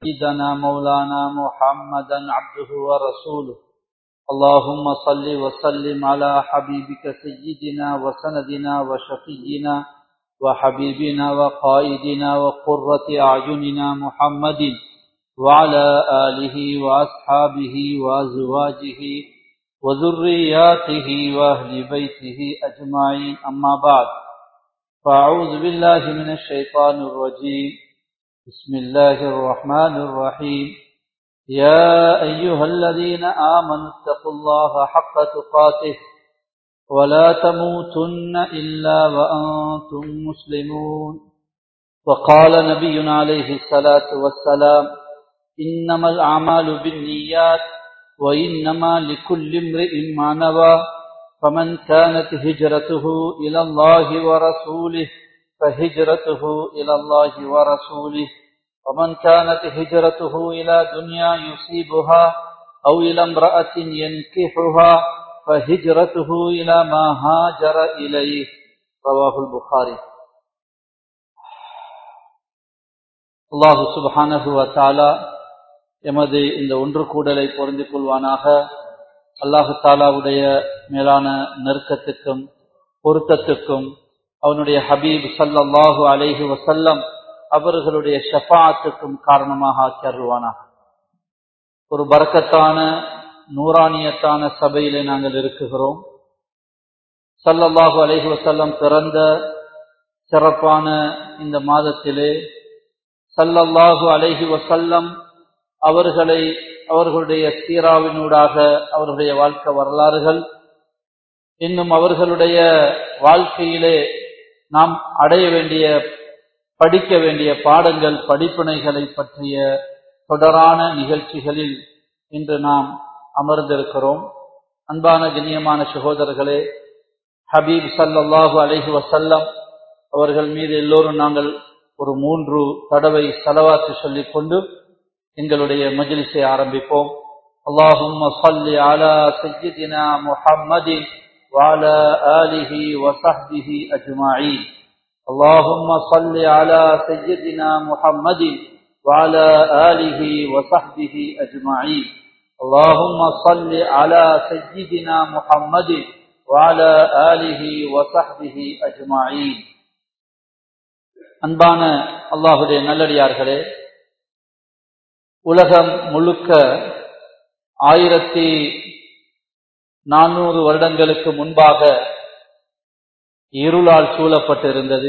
سيدنا مولانا محمدا عبده ورسوله اللهم صل وسلم على حبيبك سيدنا وسندنا وشفينا وحبيبنا وقائدنا وقرة أعيننا محمد وعلى آله وأصحابه وأزواجه وذرياته وأهل بيته أجمعين أما بعد فأعوذ بالله من الشيطان الرجيم بسم الله الرحمن الرحيم يا أيها الذين آمنوا اتقوا الله حق تقاته ولا تموتن إلا وأنتم مسلمون وقال نبينا عليه الصلاة والسلام إنما الأعمال بالنيات وإنما لكل امرئ ما نوى فمن كانت هجرته إلى الله ورسوله فهجرته إلى الله ورسوله ومن كانت هجرته إلى دنيا يصيبها أو إلى امرأة ينكحها فهجرته إلى ما هاجر إليه رواه البخاري அல்லாஹு சுபஹானஹு வத்தாலா எமது இந்த ஒன்று கூடலை பொருந்திக் கொள்வானாக அல்லாஹு தாலாவுடைய மேலான நெருக்கத்துக்கும் பொருத்தத்துக்கும் அவனுடைய ஹபீப் சல்லாஹு அலைஹு வசல்லம் அவர்களுடைய ஷஃபாத்துக்கும் காரணமாக ஆக்கியருள்வானாக ஒரு பறக்கத்தான நூறானியத்தான சபையிலே நாங்கள் இருக்குகிறோம் சல்லல்லாஹு அலைஹு வசல்லம் பிறந்த சிறப்பான இந்த மாதத்திலே சல்லல்லாஹு அலைஹி வசல்லம் அவர்களை அவர்களுடைய சீராவினூடாக அவர்களுடைய வாழ்க்கை வரலாறுகள் இன்னும் அவர்களுடைய வாழ்க்கையிலே நாம் அடைய வேண்டிய படிக்க வேண்டிய பாடங்கள் படிப்பினைகளை பற்றிய தொடரான நிகழ்ச்சிகளில் இன்று நாம் அமர்ந்திருக்கிறோம் அன்பான கண்ணியமான சகோதரர்களே ஹபீப் சல்லாஹூ அலஹி வசல்லம் அவர்கள் மீது எல்லோரும் நாங்கள் ஒரு மூன்று தடவை செலவாத்து சொல்லிக் கொண்டு எங்களுடைய மஜிலிஸை ஆரம்பிப்போம் اللهم صل على سيدنا محمد وعلى آله وصحبه أجمعين اللهم صل على سيدنا محمد وعلى آله وصحبه أجمعين اللهم صل على سيدنا محمد وعلى آله وصحبه أجمعين அன்பான அல்லாஹுடைய நல்லடியார்களே உலகம் முழுக்க ஆயிரத்தி நானூறு வருடங்களுக்கு முன்பாக இருளால் சூழப்பட்டிருந்தது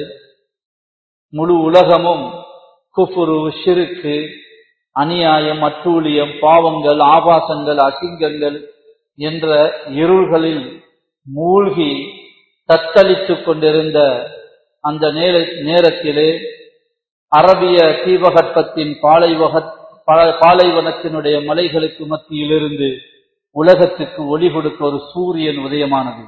முழு உலகமும் குஃபுரு ஷிருக்கு அநியாயம் அட்டூழியம் பாவங்கள் ஆபாசங்கள் அசிங்கங்கள் என்ற இருள்களில் மூழ்கி தத்தளித்துக் கொண்டிருந்த அந்த நேரத்திலே அரபிய தீபகற்பத்தின் பாலைவக பாலைவனத்தினுடைய மலைகளுக்கு மத்தியிலிருந்து உலகத்துக்கு ஒளி கொடுக்க ஒரு சூரியன் உதயமானது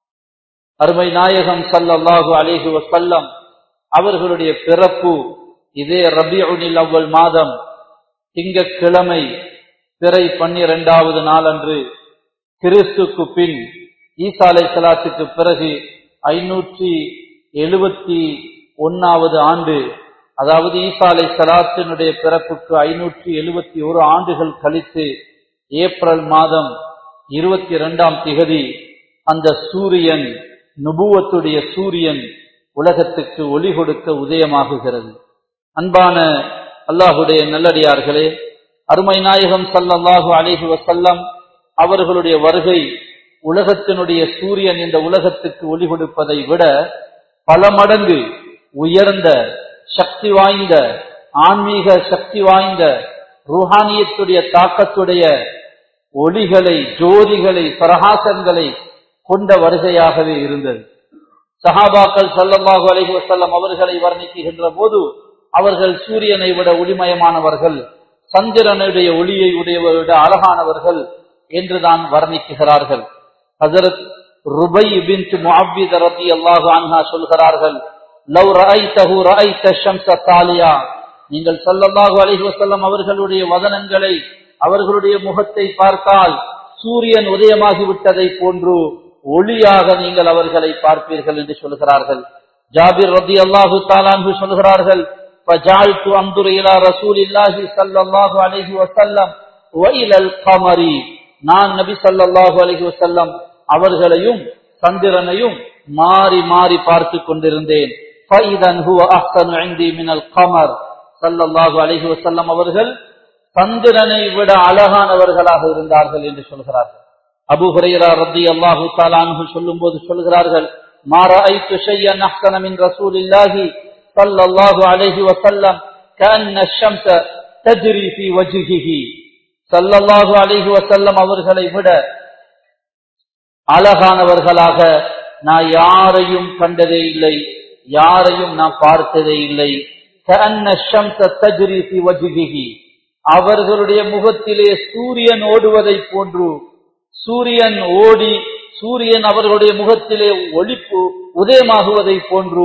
அருமை நாயகம் சல்லல்லாஹு அலேஹு வசல்லம் அவர்களுடைய பிறப்பு இதே ரபியுனில் அவ்வள் மாதம் திங்கக்கிழமை பிறை பன்னிரெண்டாவது நாளன்று கிறிஸ்துக்கு பின் ஈசாலை சலாத்துக்கு பிறகு ஐநூற்றி எழுபத்தி ஒன்னாவது ஆண்டு அதாவது ஈசாலை சலாத்தினுடைய பிறப்புக்கு ஐநூற்றி எழுபத்தி ஒரு ஆண்டுகள் கழித்து ஏப்ரல் மாதம் இருபத்தி இரண்டாம் திகதி அந்த சூரியன் நுபுவத்துடைய சூரியன் உலகத்துக்கு ஒளி கொடுக்க உதயமாகுகிறது அன்பான அல்லாஹுடைய நல்லடியார்களே அருமை நாயகம் சல்லல்லாஹு அலிஹி வசல்லம் அவர்களுடைய வருகை உலகத்தினுடைய சூரியன் இந்த உலகத்துக்கு ஒளி கொடுப்பதை விட பல மடங்கு உயர்ந்த சக்தி வாய்ந்த ஆன்மீக சக்தி வாய்ந்த ருஹானியத்துடைய தாக்கத்துடைய ஒளிகளை ஜோதிகளை பிரகாசங்களை கொண்ட வருகையாகவே இருந்தது சஹாபாக்கள் சல்லல்லாஹு அலைஹி வஸல்லம் அவர்களை வர்ணிக்குகின்ற போது அவர்கள் சூரியனை விட ஒளிமயமானவர்கள் சந்திரனுடைய ஒளியை உடையவரை விட அழகானவர்கள் என்றுதான் வர்ணிக்குகிறார்கள் ஹசரத் ருபை பின் முஅவ்வித் ரலியல்லாஹு அன்ஹா சொல்கிறார்கள் லவ் ரஅய்தஹு ரஅய்த ஷம்ஸ தாலியா நீங்கள் ஸல்லல்லாஹு அலைஹி வஸல்லம் அவர்களுடைய வதனங்களை அவர்களுடைய முகத்தை பார்த்தால் சூரியன் உதயமாகி விட்டதை போன்று ஒளியாக நீங்கள் அவர்களை பார்ப்பீர்கள் என்று சொல்கிறார்கள் ஜாபிர் ரதி அல்லாஹு தாலான்ஹு சொல்கிறார்கள் فجعلت انظر الى رسول الله صلى الله عليه وسلم والى القمر நான் நபி ஸல்லல்லாஹு அலைஹி வஸல்லம் அவர்களையும் சந்திரனையும் மாறி மாறி பார்த்து கொண்டிருந்தேன் فاذا هو احسن عندي من القمر صلى الله عليه وسلم அவர்கள் சந்திரனை விட அழகானவர்களாக இருந்தார்கள் என்று சொல்கிறார்கள் அபு ஹுரைரா ரலியல்லாஹு தஆலா அன்ஹு சொல்லும்போது சொல்கிறார்கள் ما رايت شيئا احسن من رسول الله صلى الله عليه وسلم كأن الشمس تجري في وجهه صلى الله عليه وسلم அவர்களை விட அழகானவர்களாக நான் யாரையும் கண்டதே இல்லை யாரையும் நான் பார்த்ததே இல்லை كأن الشمس تجري في وجهه அவர்களுடைய முகத்திலே சூரியன் ஓடுவதை போன்று சூரியன் ஓடி சூரியன் அவர்களுடைய முகத்திலே ஒளிப்பு உதயமாகுவதை போன்று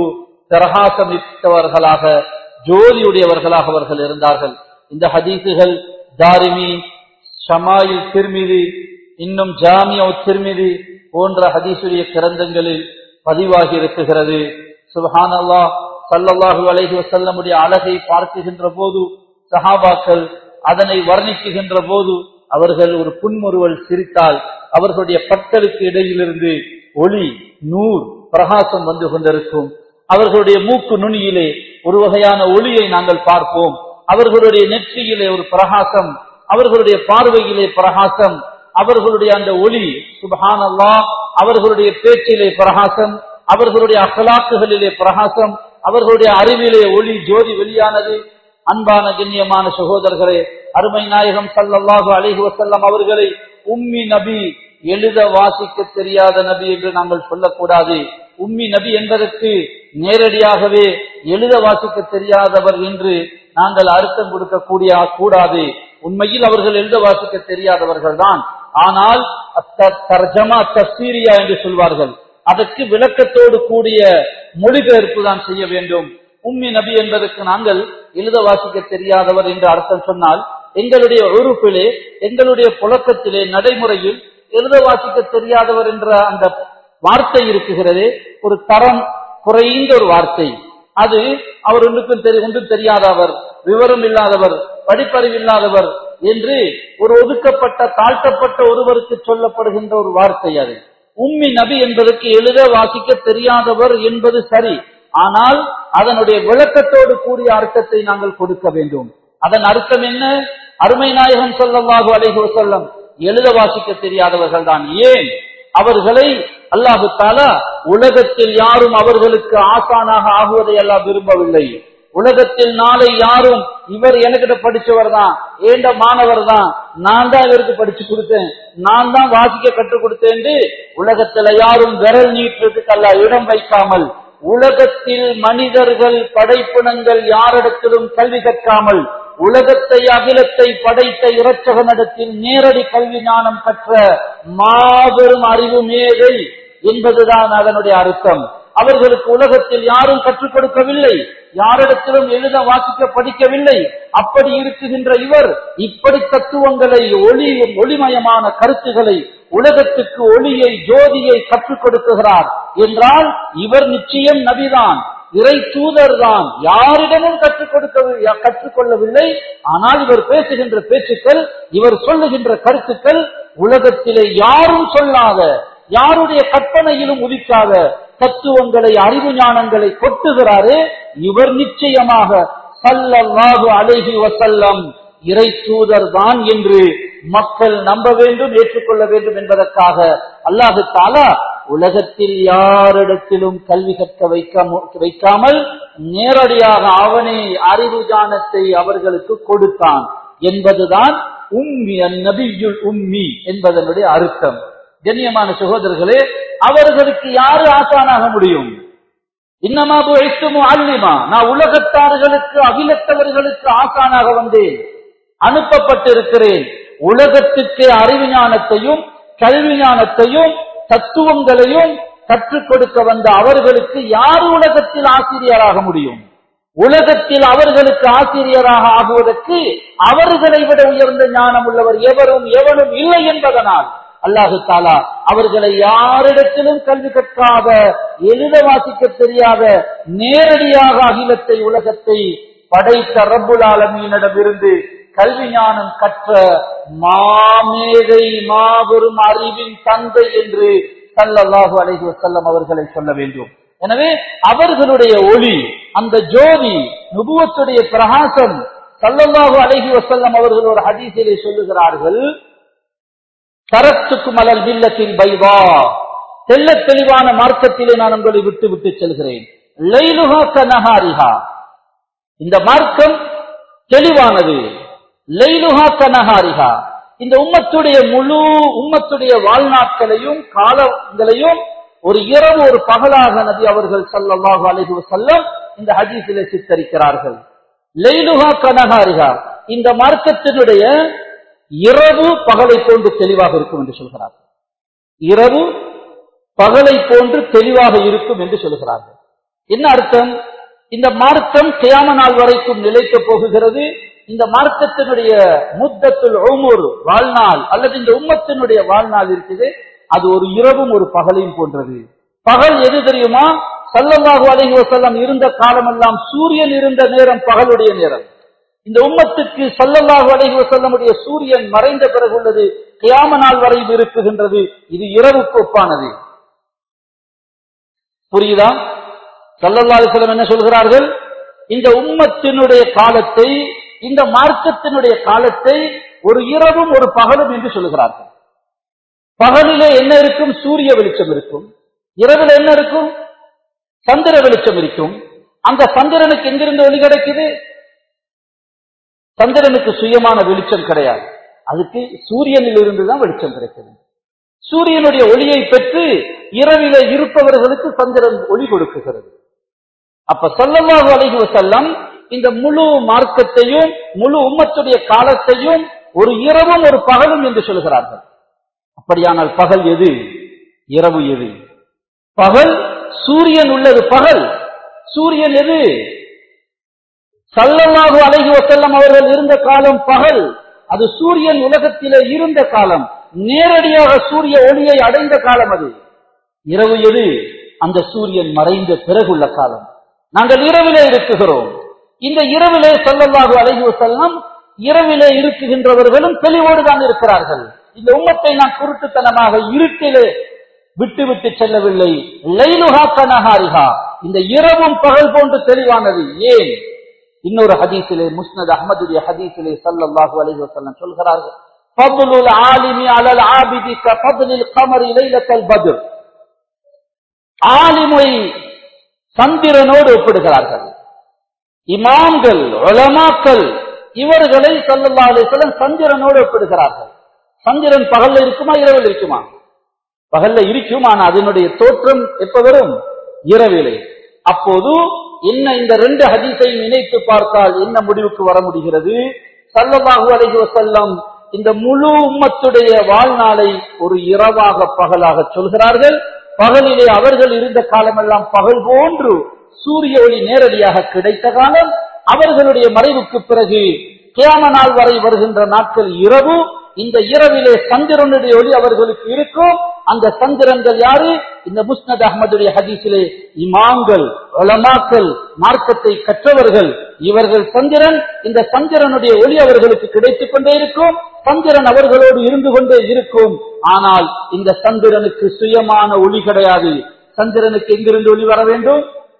பிரகாசமித்தவர்களாக ஜோதியுடையவர்களாக அவர்கள் இருந்தார்கள் இந்த ஹதீசுகள் தாரிமி ஷமாயில் திருமிதி இன்னும் ஜாமியா திருமிதி போன்ற ஹதீசுடைய கிரந்தங்களில் பதிவாகி இருக்குகிறது சுபஹான் அல்லாஹ் சல்லல்லாஹு அலைஹி வஸல்லமுடைய அழகை பார்க்குகின்ற போது சஹாபாக்கள் அதனை வர்ணிக்குகின்ற போது அவர்கள் ஒரு புன்முறுவல் சிரித்தால் அவர்களுடைய பற்களுக்கு இடையிலிருந்து ஒளி நூர் பிரகாசம் வந்து கொண்டிருக்கும் அவர்களுடைய மூக்கு நுனியிலே ஒரு வகையான ஒளியை நாங்கள் பார்ப்போம் அவர்களுடைய நெற்றியிலே ஒரு பிரகாசம் அவர்களுடைய பார்வையிலே பிரகாசம் அவர்களுடைய அந்த ஒளி சுபஹான் அல்லாஹ் அவர்களுடைய பேச்சிலே பிரகாசம் அவர்களுடைய அகலாக்குகளிலே பிரகாசம் அவர்களுடைய அறிவிலே ஒளி ஜோதி வெளியானது அன்பான கண்ணியமான சகோதரர்களே அருமை நாயகம் சல்லல்லாஹு அலைஹி வஸல்லம் அவர்களை உம்மி நபி எழுத வாசிக்க தெரியாத நபி என்று நாங்கள் சொல்லக்கூடாது உம்மி நபி என்பதற்கு நேரடியாகவே எழுத வாசிக்க தெரியாதவர் என்று நாங்கள் அர்த்தம் கொடுக்கக்கூடிய கூடாது உண்மையில் அவர்கள் எழுத வாசிக்க தெரியாதவர்கள் தான் ஆனால் தர்ஜமா தஸ்தீரியா என்று சொல்வார்கள் அதற்கு விளக்கத்தோடு கூடிய மொழிபெயர்ப்பு தான் செய்ய வேண்டும் உம்மி நபி என்பதற்கு நாங்கள் எழுத வாசிக்க தெரியாதவர் என்று அர்த்தம் சொன்னால் எங்களுடைய உறுப்பிலே எங்களுடைய புழக்கத்திலே நடைமுறையில் எழுத வாசிக்க தெரியாதவர் என்ற அந்த வார்த்தை இருக்குகிறதே ஒரு தரம் குறைந்த ஒரு வார்த்தை அது அவர் ஒன்றுக்கும் தெரி ஒன்றும் தெரியாதவர் விவரம் இல்லாதவர் படிப்பறிவு இல்லாதவர் என்று ஒரு ஒதுக்கப்பட்ட தாழ்த்தப்பட்ட ஒருவருக்கு சொல்லப்படுகின்ற ஒரு வார்த்தை அது உம்மி நபி என்பதற்கு எழுத வாசிக்க தெரியாதவர் என்பது சரி ஆனால் அதனுடைய விளக்கத்தோடு கூடிய அர்த்தத்தை நாங்கள் கொடுக்க வேண்டும் அதன் அர்த்தம் என்ன அருமை நாயகம் சொல்லவாகு அலைஹி வசல்லம் எழுத வாசிக்க தெரியாதவர்கள் தான் ஏன் அவர்களை அல்லாஹு தாலா உலகத்தில் யாரும் அவர்களுக்கு ஆசானாக ஆகுவதை எல்லாம் விரும்பவில்லை உலகத்தில் நாளை யாரும் இவர் எனக்கிட்ட படிச்சவர் தான் ஏண்ட மாணவர் தான் நான் தான் இவருக்கு படிச்சு கொடுத்தேன் நான் தான் வாசிக்க கற்றுக் கொடுத்தேன் உலகத்துல யாரும் விரல் நீட்டுறதுக்கு அல்ல இடம் வைக்காமல் உலகத்தில் மனிதர்கள் படைப்பினங்கள் யாரிடத்திலும் கல்வி கற்காமல் உலகத்தை அகிலத்தை படைத்த இரட்சகனிடத்தில் நேரடி கல்வி ஞானம் கற்ற மாபெரும் அறிவு மேதை என்பதுதான் அதனுடைய அர்த்தம் அவர்களுக்கு உலகத்தில் யாரும் கற்றுக் கொடுக்கவில்லை யாரிடத்திலும் எழுத வாசிக்க படிக்கவில்லை அப்படி இருக்குகின்ற இவர் இப்படி தத்துவங்களை ஒளி ஒளிமயமான கருத்துக்களை உலகத்துக்கு ஒளியை ஜோதியை கற்றுக் கொடுக்குகிறார் என்றால் இவர் நிச்சயம் நபிதான் இறை தூதர் தான் யாரிடமும் கற்றுக் கொடுக்க கற்றுக்கொள்ளவில்லை ஆனால் இவர் பேசுகின்ற பேச்சுக்கள் இவர் சொல்லுகின்ற கருத்துக்கள் உலகத்திலே யாரும் சொல்லாத யாருடைய கற்பனையிலும் உதிக்காத தத்துவங்களை அறிவு ஞானங்களை கொட்டுகிறாரே இவர் நிச்சயமாக சல்லல்லாஹு அலைஹி வசல்லம் இறை தூதர் தான் என்று மக்கள் நம்ப வேண்டும் ஏற்றுக்கொள்ள வேண்டும் என்பதற்காக அல்லாஹு தாலா உலகத்தில் யாரிடத்திலும் கல்வி கற்க வைக்க வைக்காமல் நேரடியாக அவனே அறிவு ஞானத்தை அவர்களுக்கு கொடுத்தான் என்பதுதான் உம்மி நபியுல் உம்மி என்பதனுடைய அர்த்தம் கண்ணியமான சகோதரர்களே அவர்களுக்கு யாரு ஆசானாக முடியும் இன்னமா போய்த்துமோ அல்லிமா நான் உலகத்தார்களுக்கு அகிலத்தவர்களுக்கு ஆசானாக வந்தேன் அனுப்பப்பட்டிருக்கிறேன் உலகத்துக்கு அறிவு ஞானத்தையும் கல்வி ஞானத்தையும் தத்துவங்களையும் கற்றுக் கொடுக்க வந்த அவர்களுக்கு யார் உலகத்தில் ஆசிரியராக முடியும் உலகத்தில் அவர்களுக்கு ஆசிரியராக ஆகுவதற்கு அவர்களை விட உயர்ந்த ஞானம் உள்ளவர் எவரும் எவனும் இல்லை என்பதனால் அல்லாஹு தாலா அவர்களை யாரிடத்திலும் கல்வி கற்காத எழுத வாசிக்க தெரியாத நேரடியாக அகிலத்தை உலகத்தை படைத்த ரப்புல் ஆலமீனிடமிருந்து கல்வி ஞானம் கற்ற மாமேதை மாபெரும் அறிவின் தந்தை என்று சல்லல்லாஹு அலைஹி வஸல்லம் அவர்களை சொல்ல வேண்டும் எனவே அவர்களுடைய ஒளி அந்த ஜோதி நுபுவத்துடைய பிரகாசம் சல்லல்லாஹு அலைஹி வஸல்லம் அவர்கள் ஒரு ஹதீஸிலே சொல்லுகிறார்கள் தரத்துக்கும் அலல் வில்லத்தில் பைவா தெல்ல தெளிவான மார்க்கத்திலே நான் உங்களை விட்டு விட்டு செல்கிறேன் லைலுஹா கனஹாரிஹா இந்த மார்க்கம் தெளிவானது லைலுஹா கனஹாரிஹா இந்த உம்மத்துடைய முழு உம்மத்துடைய வாழ்நாட்களையும் காலங்களையும் ஒரு இரவு ஒரு பகலாக நபி அவர்கள் ஸல்லல்லாஹு அலைஹி வஸல்லம் இந்த ஹதீஸிலே சித்தரிக்கிறார்கள் லைலுஹா கனஹாரிஹா இந்த மார்க்கத்தினுடைய இரவு பகலை போன்று தெளிவாக இருக்கும் என்று சொல்கிறார்கள் இரவு பகலை போன்று தெளிவாக இருக்கும் என்று சொல்கிறார்கள் என்ன அர்த்தம் இந்த மார்க்கம் கியாம நாள் வரைக்கும் நிலைக்கப் போகுகிறது இந்த மார்க்கத்தினுடைய முத்தத்துல் உமுர் வாழ்நாள் அல்லது இந்த உம்மத்தினுடைய வாழ்நாள் இருக்குது அது ஒரு இரவும் ஒரு பகலையும் போன்றது பகல் எது தெரியுமா சல்லல்லாஹு அலைஹி வஸல்லம் இருந்த காலமெல்லாம் சூரியன் இருந்த நேரம் பகலுடைய நேரம் இந்த உம்மத்துக்கு சல்லல்லாஹு அலைஹி வஸல்லமுடைய சூரியன் மறைந்த பிறகு உள்ளது கியாம நாள் வரை இருக்குகின்றது இது இரவுக்கு ஒப்பானது புரியுதா சல்லல்லாஹு அலைஹி வஸல்லம் என்ன சொல்கிறார்கள் இந்த உம்மத்தினுடைய காலத்தை இந்த மார்க்கத்தினுடைய காலத்தை ஒரு இரவும் ஒரு பகலும் என்று சொல்லுகிறார்கள் பகலிலே என்ன இருக்கும் சூரிய வெளிச்சம் இருக்கும் இரவில் என்ன இருக்கும் சந்திர வெளிச்சம் இருக்கும் அந்த சந்திரனுக்கு எங்கிருந்து ஒளி கிடைக்குது சந்திரனுக்கு சுயமான வெளிச்சம் கிடையாது அதுக்கு சூரியனில் இருந்து தான் வெளிச்சம் கிடைக்கிறது சூரியனுடைய ஒளியை பெற்று இரவிலே இருப்பவர்களுக்கு சந்திரன் ஒளி கொடுக்குகிறது அப்ப சொல்லமாக அலைஹி வஸல்லம் இந்த முழு மார்க்கத்தையும் முழு உம்மத்துடைய காலத்தையும் ஒரு இரவும் ஒரு பகலும் என்று சொல்கிறார்கள் அப்படியானால் பகல் எது இரவு எது பகல் சூரியன் உள்ளது பகல் சூரியன் எது சல்லல்லாஹு அலைஹி வஸல்லம் அவர்கள் இருந்த காலம் பகல் அது சூரியன் உலகத்திலே இருந்த காலம் நேரடியாக சூரிய ஒளியை அடைந்த காலம் அது இரவு எது அந்த சூரியன் மறைந்த பிறகுள்ள காலம் நாங்கள் இரவிலே இருக்குகிறோம் இந்த இரவிலே சல்லல்லாஹு அலைஹி வஸல்லம் இரவிலே இருக்குகின்றவர்களும் தெளிவோடு தான் இருக்கிறார்கள் இந்த உம்மத்தை நான் குருட்டுத்தனமாக இருட்டிலே விட்டு விட்டு செல்லவில்லை லைலுஹா கனஹாரிஹா இந்த இரவும் பகல் போன்று தெளிவானது ஏன் இன்னொரு ஹதீஸிலே முஸ்னத் அஹமதுடைய ஹதீஸிலே ஸல்லல்லாஹு அலைஹி வஸல்லம் சொல்கிறார்கள் ஃபض்லுல் ஆலிமி அலல் ஆபிதி கஃபض்லில் கமரி லைலத்தல் பத்ர் ஆலிமை சந்திரனோடு ஒப்பிடுகிறார்கள் இமாம்கள் உலமாக்கள் இவர்களை ஸல்லல்லாஹு அலைஹி வஸல்லம் சந்திரனோடு ஒப்பிடுகிறார்கள் சந்திரன் பகல்ல இருக்குமா இரவில் இருக்குமா பகல்ல இருக்கும் ஆனா அதனுடைய தோற்றம் எப்ப வரும் இரவிலே அப்போது என்ன இந்த ரெண்டு ஹதீஸையும் இணைத்து பார்த்தால் என்ன முடிவுக்கு வர முடிகிறது சல்லல்லாஹு அலைஹி வஸல்லம் இந்த முழு உம்மத்துடைய வாழ்நாளை ஒரு இரவாக பகலாக சொல்கிறார்கள் பகலிலே அவர்கள் இருந்த காலமெல்லாம் பகல் போன்று சூரிய ஒளி நேரடியாக கிடைத்த காலம் அவர்களுடைய மறைவுக்கு பிறகு கியாம நாள் வரை வருகின்ற நாட்கள் இரவு இந்த இரவிலே சந்திரனுடைய ஒளி அவர்களுக்கு இருக்கும் அந்த சந்திரன்கள் யாரு இந்த முஸ்னத் அஹமதுடைய ஹதீஸிலே இமாம்கள் உலமாக்கள் மார்க்கத்தை கற்றவர்கள் இவர்கள் சந்திரன் இந்த சந்திரனுடைய ஒளி அவர்களுக்கு கிடைத்துக் கொண்டே இருக்கும் சந்திரன் அவர்களோடு இருந்து கொண்டே இருக்கும் ஆனால் இந்த சந்திரனுக்கு சுயமான ஒளி கிடையாது சந்திரனுக்கு எங்கிருந்து ஒளி வர வேண்டும்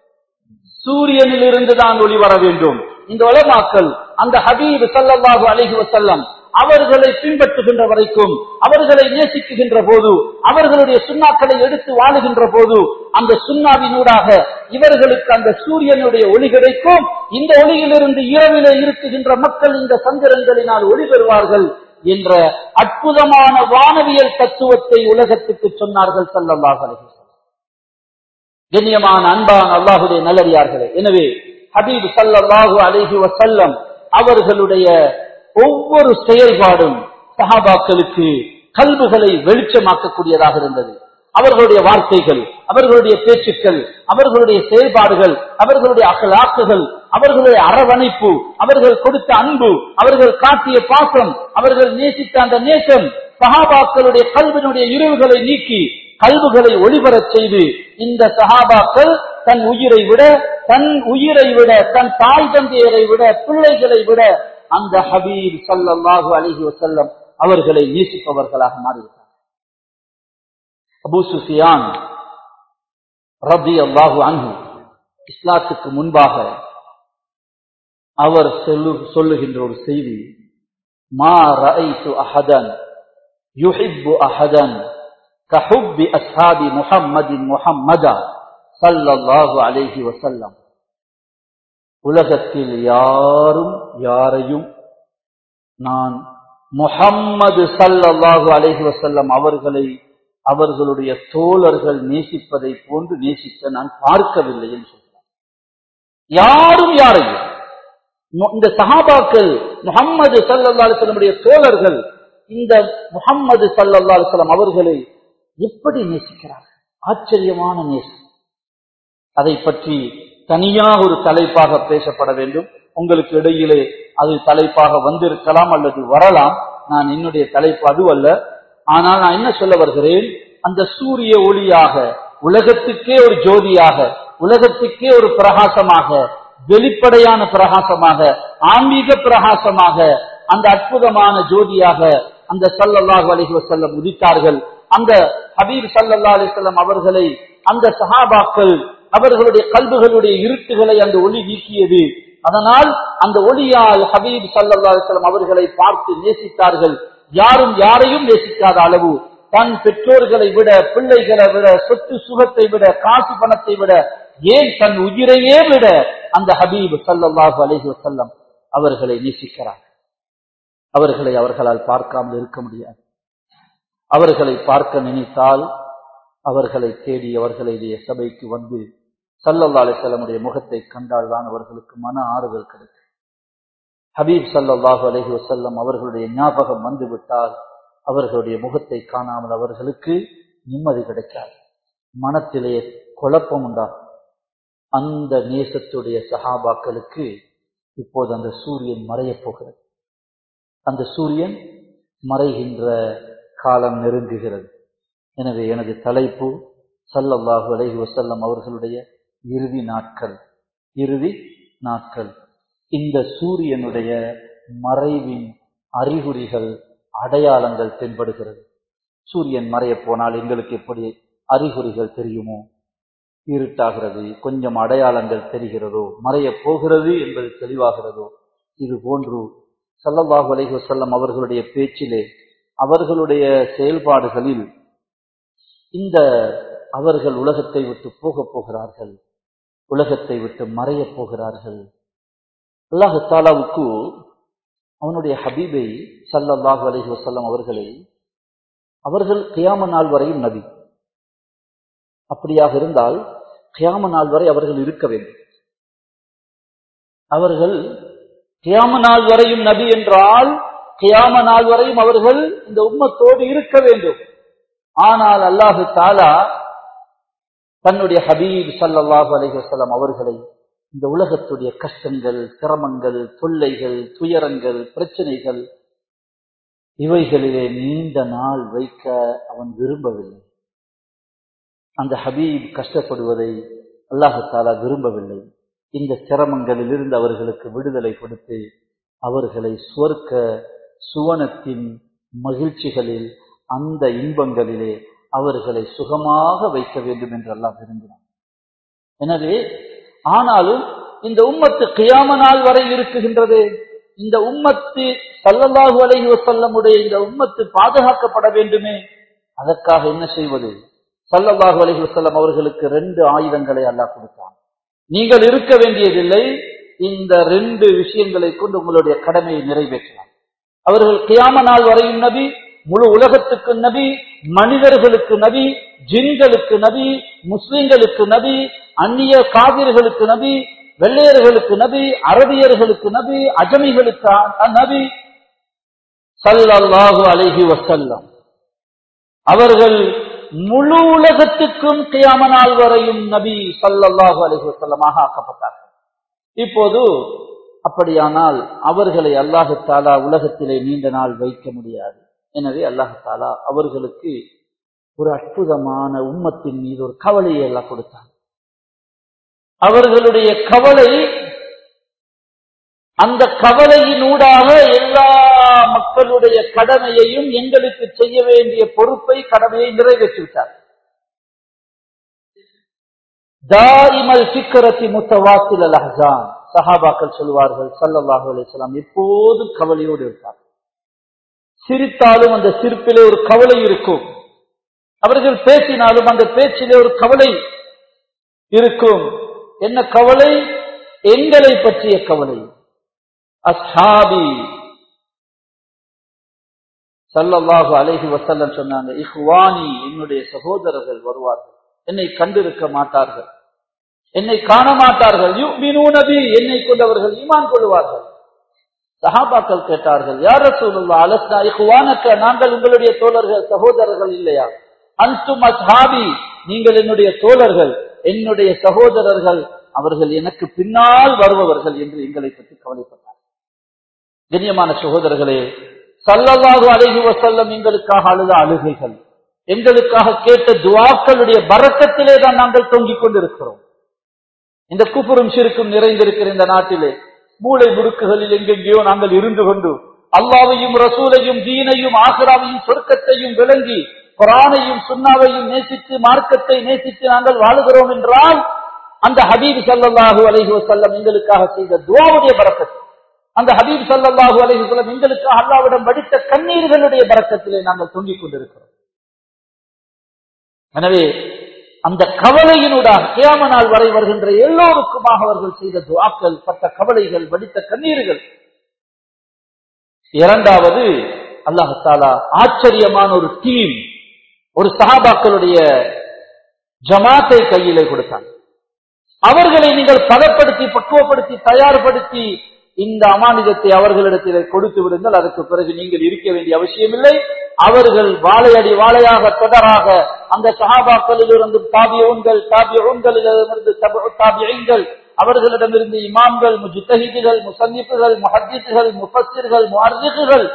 சூரியனில் இருந்து தான் ஒளி வர வேண்டும் இந்த உலமாக்கள் அந்த ஹபீப் ஸல்லல்லாஹு அலைஹி வஸல்லம் அவர்களை பின்பற்றுகின்ற வரைக்கும் அவர்களை நேசிக்குகின்ற போது அவர்களுடைய சுண்ணாக்களை எடுத்து வாழுகின்ற போது அந்த சுண்ணாவினூடாக இவர்களுக்கு அந்த சூரியனுடைய ஒளி கிடைக்கும் இந்த ஒளியிலிருந்து இரவிலே இருக்குகின்ற மக்கள் இந்த சந்திரன்களினால் ஒளி பெறுவார்கள் என்ற அற்புதமான வானவியல் தத்துவத்தை உலகத்துக்கு சொன்னார்கள் ஸல்லல்லாஹு அலைஹி வஸல்லம் கண்ணியமான அன்பான அல்லாஹுடைய நல்லடியார்களே எனவே ஹபீப் ஸல்லல்லாஹு அலைஹி வஸல்லம் அவர்களுடைய ஒவ்வொரு செயல்பாடும் சஹாபாக்களுக்கு கல்புகளை வெளிச்சமாக்கக்கூடியதாக இருந்தது அவர்களுடைய வார்த்தைகள் அவர்களுடைய பேச்சுக்கள் அவர்களுடைய செயல்பாடுகள் அவர்களுடைய அகலாக்குகள் அவர்களுடைய அரவணைப்பு அவர்கள் கொடுத்த அன்பு அவர்கள் காட்டிய பாசம் அவர்கள் நேசித்த அந்த நேசம் சஹாபாக்களுடைய கல்வினுடைய இருவுகளை நீக்கி கல்வுகளை ஒளிபரச் செய்து இந்த சஹாபாக்கள் தன் உயிரை விட தன் உயிரை விட தன் தாய் தந்தையரை விட பிள்ளைகளை விட அந்த ஹபீப் ஸல்லல்லாஹு அலைஹி வஸல்லம் அவர்களை நேசிப்பவர்களாக மாறிவிட்டார் அபூ சுஃபியான் ரலியல்லாஹு அன்ஹு இஸ்லாத்துக்கு முன்பாக அவர் சொல்லு சொல்லுகின்ற ஒரு செய்தி மா ரஐத்து அஹதன் யுஹிப்பு அஹதன் கஹுப்பி அஸ்ஹாபி முஹம்மதின் முஹம்மதா ஸல்லல்லாஹு அலைஹி வஸல்லம் உலகத்தில் யாரும் யாரையும் நான் முஹம்மது ஸல்லல்லாஹு அலைஹி வஸல்லம் அவர்களை அவர்களுடைய தோழர்கள் நேசிப்பதை போன்று நேசிக்க நான் பார்க்கவில்லை என்று சொல்கிறார் யாரும் யாரையும் மு- இந்த சஹாபாக்கள் முஹம்மது சல்லல்லா அலிஸ்லமுடைய தோழர்கள் இந்த முஹம்மது சல்லல்லா அலிஸ்லாம் அவர்களை எப்படி நேசிக்கிறார்கள் ஆச்சரியமான நேசம் அதை பற்றி தனியாக ஒரு தலைப்பாக பேசப்பட வேண்டும் உங்களுக்கு இடையிலே அது தலைப்பாக வந்திருக்கலாம் அல்லது வரலாம் நான் என்னுடைய தலைப்பு அதுவல்ல ஆனால் நான் என்ன சொல்ல வருகிறேன் அந்த சூரிய ஒளியாக உலகத்துக்கே ஒரு ஜோதியாக உலகத்துக்கே ஒரு பிரகாசமாக வெளிப்படையான பிரகாசமாக ஆன்மீக பிரகாசமாக அந்த அற்புதமான ஜோதியாக அந்த சல்லல்லாஹு அலைஹி வஸல்லம் உதித்தார்கள் அந்த ஹபீப் ஸல்லல்லாஹு அலைஹி வஸல்லம் அவர்களை அந்த சஹாபாக்கள் அவர்களுடைய கல்புகளுடைய இருட்டுகளை அந்த ஒளி நீக்கியது அதனால் அந்த ஒளியால் ஹபீப் ஸல்லல்லாஹு அலைஹி வஸல்லம் அவர்களை பார்த்து நேசித்தார்கள் யாரும் யாரையும் நேசிக்காத அளவு தன் பெற்றோர்களை விட பிள்ளைகளை விட சொத்து சுகத்தை விட காசு பணத்தை விட ஏன் தன் உயிரையே விட அந்த ஹபீப் ஸல்லல்லாஹு அலைஹி வஸல்லம் அவர்களை நேசிக்கிறார் அவர்களை அவர்களால் பார்க்காமல் இருக்க முடியாது அவர்களை பார்க்க நினைத்தால் அவர்களை தேடி அவர்களுடைய சபைக்கு வந்து சல்லல்லா அலிசல்லமுடைய முகத்தை கண்டால்தான் அவர்களுக்கு மன ஆறுதல் கிடைக்கும் ஹபீப் சல்லல்லாஹு அலைஹி வஸல்லம் அவர்களுடைய ஞாபகம் வந்துவிட்டால் அவர்களுடைய முகத்தை காணாமல் அவர்களுக்கு நிம்மதி கிடைக்காது மனத்திலே குழப்பம் உண்டாகும் அந்த நேசத்துடைய சஹாபாக்களுக்கு இப்போது அந்த சூரியன் மறையப் போகிறது அந்த சூரியன் மறைகின்ற காலம் நெருங்குகிறது எனவே எனது தலைப்பு சல்லல்லாஹு அலைஹி வஸல்லம் அவர்களுடைய இறுதி நாட்கள் இறுதி நாட்கள் இந்த சூரியனுடைய மறைவின் அறிகுறிகள் அடையாளங்கள் தென்படுகிறது சூரியன் மறையப் போனால் எங்களுக்கு எப்படி அறிகுறிகள் தெரியுமோ இருட்டாகிறது கொஞ்சம் அடையாளங்கள் தெரிகிறதோ மறையப் போகிறது என்பது தெளிவாகிறதோ இது போன்று சல்லல்லாஹு அலைஹி வஸல்லம் அவர்களுடைய பேச்சிலே அவர்களுடைய செயல்பாடுகளில் இந்த அவர்கள் உலகத்தை விட்டு போகப் போகிறார்கள் உலகத்தை விட்டு மறையப் போகிறார்கள் அல்லாஹு தாலாவுக்கு அவனுடைய ஹபீபை சல்லல்லாஹு அலைஹி வஸல்லம் அவர்களை அவர்கள் கியாம நாள் வரையும் நபி அப்படியாக இருந்தால் கியாம நாள் வரை அவர்கள் இருக்க வேண்டும் அவர்கள் கியாம நாள் வரையும் நபி என்றால் கியாம நாள் வரையும் அவர்கள் இந்த உம்மத்தோடு இருக்க வேண்டும் ஆனால் அல்லாஹு தாலா தன்னுடைய ஹபீப் ஸல்லல்லாஹு அலைஹி வஸல்லம் அவர்களை இந்த உலகத்துடைய கஷ்டங்கள் சிரமங்கள் தொல்லைகள் துயரங்கள் பிரச்சனைகள் இவைகளிலே நீண்ட நாள் வைக்க அவன் விரும்பவில்லை அந்த ஹபீப் கஷ்டப்படுவதை அல்லாஹு தாலா விரும்பவில்லை இந்த சிரமங்களில் இருந்து அவர்களுக்கு விடுதலை கொடுத்து அவர்களை சுவர்க்க சுவனத்தின் மகிழ்ச்சிகளில் அந்த இன்பங்களிலே அவர்களை சுகமாக வைக்க வேண்டும் என்று அல்லாஹ் விரும்பினான் எனவே ஆனாலும் இந்த உம்மத்து கியாம நாள் வரை இருக்குகின்றது இந்த உம்மத்து சல்லல்லாஹு அலைஹி வஸல்லமுடைய இந்த உம்மத்து பாதுகாக்கப்பட வேண்டுமே அதற்காக என்ன செய்வது சல்லல்லாஹு அலைஹி வஸல்லம் அவர்களுக்கு ரெண்டு ஆயுதங்களை அல்லாஹ் கொடுத்தான் நீங்கள் இருக்க வேண்டியதில்லை இந்த ரெண்டு விஷயங்களை கொண்டு உங்களுடைய கடமையை நிறைவேற்றலாம் அவர்கள் கியாம நாள் வரையும் நபி முழு உலகத்துக்கு நபி மனிதர்களுக்கு நபி ஜின்களுக்கு நபி முஸ்லிம்களுக்கு நபி அந்நிய காவிர்களுக்கு நபி வெள்ளையர்களுக்கு நபி அரபியர்களுக்கு நபி அஜமிகளுக்கு அ- நபி சல்லல்லாஹு அலைஹி வஸல்லம் அவர்கள் முழு உலகத்துக்கும் கியாம நாள் வரையும் நபி சல்லல்லாஹு அலைஹி வஸல்லமாக ஆக்கப்பட்டார்கள் இப்போது அப்படியானால் அவர்களை அல்லாஹு தாலா உலகத்திலே நீண்ட நாள் வைக்க முடியாது எனவே அல்லாஹு தாலா அவர்களுக்கு ஒரு அற்புதமான உம்மத்தின் மீது ஒரு கவலையை எல்லாம் கொடுத்தான் அவர்களுடைய கவலை அந்த கவலையினூடாக எல்லா மக்களுடைய கடமையையும் எங்களுக்கு செய்ய வேண்டிய பொறுப்பை கடமையை நிறைவேற்றிவிட்டார் தாயிமல் சிக்கரத்தி முத்தவாசில் அல் அஹான் சஹாபாக்கள் சொல்வார்கள் சல்லல்லாஹு அலிஸ்லாம் எப்போதும் கவலையோடு இருப்பார் சிரித்தாலும் அந்த சிரிப்பிலே ஒரு கவலை இருக்கும் அவர்கள் பேசினாலும் அந்த பேச்சிலே ஒரு கவலை இருக்கும் என்ன கவலை எங்களை பற்றிய கவலை அஸ்ஹாபி சல்லல்லாஹு அலைஹி வசல்லம் சொன்னாங்க இஹ்வானி என்னுடைய சகோதரர்கள் வருவார்கள் என்னை கண்டிருக்க மாட்டார்கள் என்னை காண மாட்டார்கள் நபி என்னை கொண்டவர்கள் ஈமான் கொள்வார்கள் சஹாபாக்கள் கேட்டார்கள் யார சூழல்லா அலஸ்னா இஹ்வானக்க நாங்கள் உங்களுடைய தோழர்கள் சகோதரர்கள் இல்லையா அன்சும் அஸ்ஹாபி நீங்கள் என்னுடைய தோழர்கள் என்னுடைய சகோதரர்கள் அவர்கள் எனக்கு பின்னால் வருபவர்கள் என்று எங்களை பற்றி கவலைப்பட்டார் கண்ணியமான சகோதரர்களே சல்லல்லாஹு அலைஹி வசல்லம் எங்களுக்காக அழுத அழுகைகள் எங்களுக்காக கேட்ட துவாக்களுடைய பறக்கத்திலே தான் நாங்கள் தொங்கிக் கொண்டிருக்கிறோம் இந்த குப்புறும் சிறுக்கும் நிறைந்திருக்கிற இந்த நாட்டிலே மூளை முடுக்குகளில் எங்கெங்கேயோ நாங்கள் இருந்து கொண்டு அல்லாவையும் ரசூலையும் தீனையும் ஆசிராவையும் சொர்க்கத்தையும் விளங்கி குரானையும் சுண்ணாவையும் நேசித்து மார்க்கத்தை நேசித்து நாங்கள் வாழுகிறோம் என்றால் அந்த ஹபீப் சல்லாஹூ அலைஹி வசல்லம் எங்களுக்காக செய்த துவாவுடைய பறக்கத்து அந்த ஹபீப் சல்லாஹூ அலைஹி வசல்லம் எங்களுக்காக அல்லாவிடம் வடித்த கண்ணீர்களுடைய பறக்கத்திலே நாங்கள் தொங்கிக் கொண்டிருக்கிறோம் எனவே அந்த கவலையினூடாக கியாம நாள் வரை வருகின்ற எல்லோருக்குமாக அவர்கள் செய்த துவாக்கள் பட்ட கவலைகள் வடித்த கண்ணீர்கள் இரண்டாவது அல்லாஹாலா ஆச்சரியமான ஒரு டீம் ஒரு சஹாபாக்களுடைய ஜமாத்தை கையிலே கொடுத்தாங்க அவர்களை நீங்கள் பதப்படுத்தி பக்குவப்படுத்தி தயார்படுத்தி இந்த அமானிதத்தை அவர்களிடத்தில் கொடுத்து விடுங்கள் அதற்கு பிறகு நீங்கள் இருக்க வேண்டிய அவசியமில்லை அவர்கள் வாழையடி வாழையாக தொடராக அந்த சஹாபாக்களிலிருந்து தாபியவுன்கள் தாபியவுன்களிலிருந்து தாபியங்கள் அவர்களிடமிருந்து இமாம்கள் முஜித்தஹிதுகள் முசன்னிப்புகள் முஹத்திசுகள் முஃபssiர்கள் முஅர்ரிகுகள்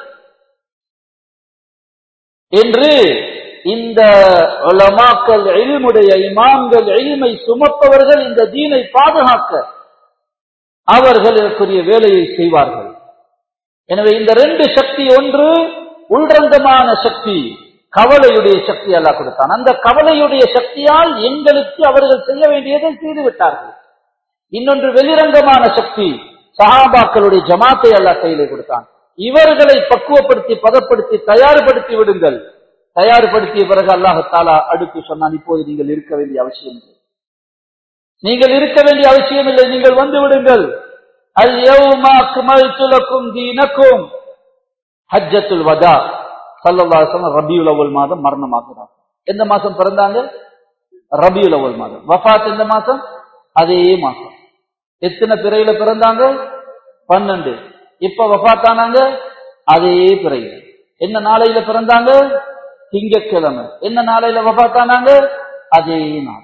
என்று இந்த உலமாக்கள் எல்முடைய இமாம்கள் எல்மை சுமப்பவர்கள் இந்த தீனை பாதுகாக்க அவர்கள் இதற்குரிய வேலையை செய்வார்கள் எனவே இந்த ரெண்டு சக்தி ஒன்று உள்ரங்கமான சக்தி கவலையுடைய சக்தி அல்லா கொடுத்தான் அந்த கவலையுடைய சக்தியால் எங்களுக்கு அவர்கள் செய்ய வேண்டியதை செய்து விட்டார்கள் இன்னொன்று வெளிரங்கமான சக்தி சஹாபாக்களுடைய ஜமாத்தை அல்லா கையிலே கொடுத்தான் இவர்களை பக்குவப்படுத்தி பதப்படுத்தி தயார்படுத்தி விடுங்கள் தயார்படுத்திய பிறகு அல்லாஹாலா அடுத்து சொன்னான் இப்போது நீங்கள் இருக்க வேண்டிய அவசியம் இல்லை நீங்கள் இருக்க வேண்டிய அவசியம் இல்லை நீங்கள் வந்து விடுங்கள் அல் யௌமாக்கும் தீனக்கும் ஹஜ்ஜத்துல் வதா சல்லல்லாஹு ரபியுல் அவ்வல் மாதம் மரணமாகிறார் எந்த மாசம் பிறந்தாங்க ரபியுல் அவ்வல் மாதம் வஃபாத் எந்த மாசம் அதே மாசம் எத்தனை பிறையில பிறந்தாங்க பன்னெண்டு இப்ப வஃபாத்தானாங்க அதே பிறையில என்ன நாளையில பிறந்தாங்க திங்கக்கிழமை என்ன நாளையில வஃபாத்தானாங்க அதே நாள்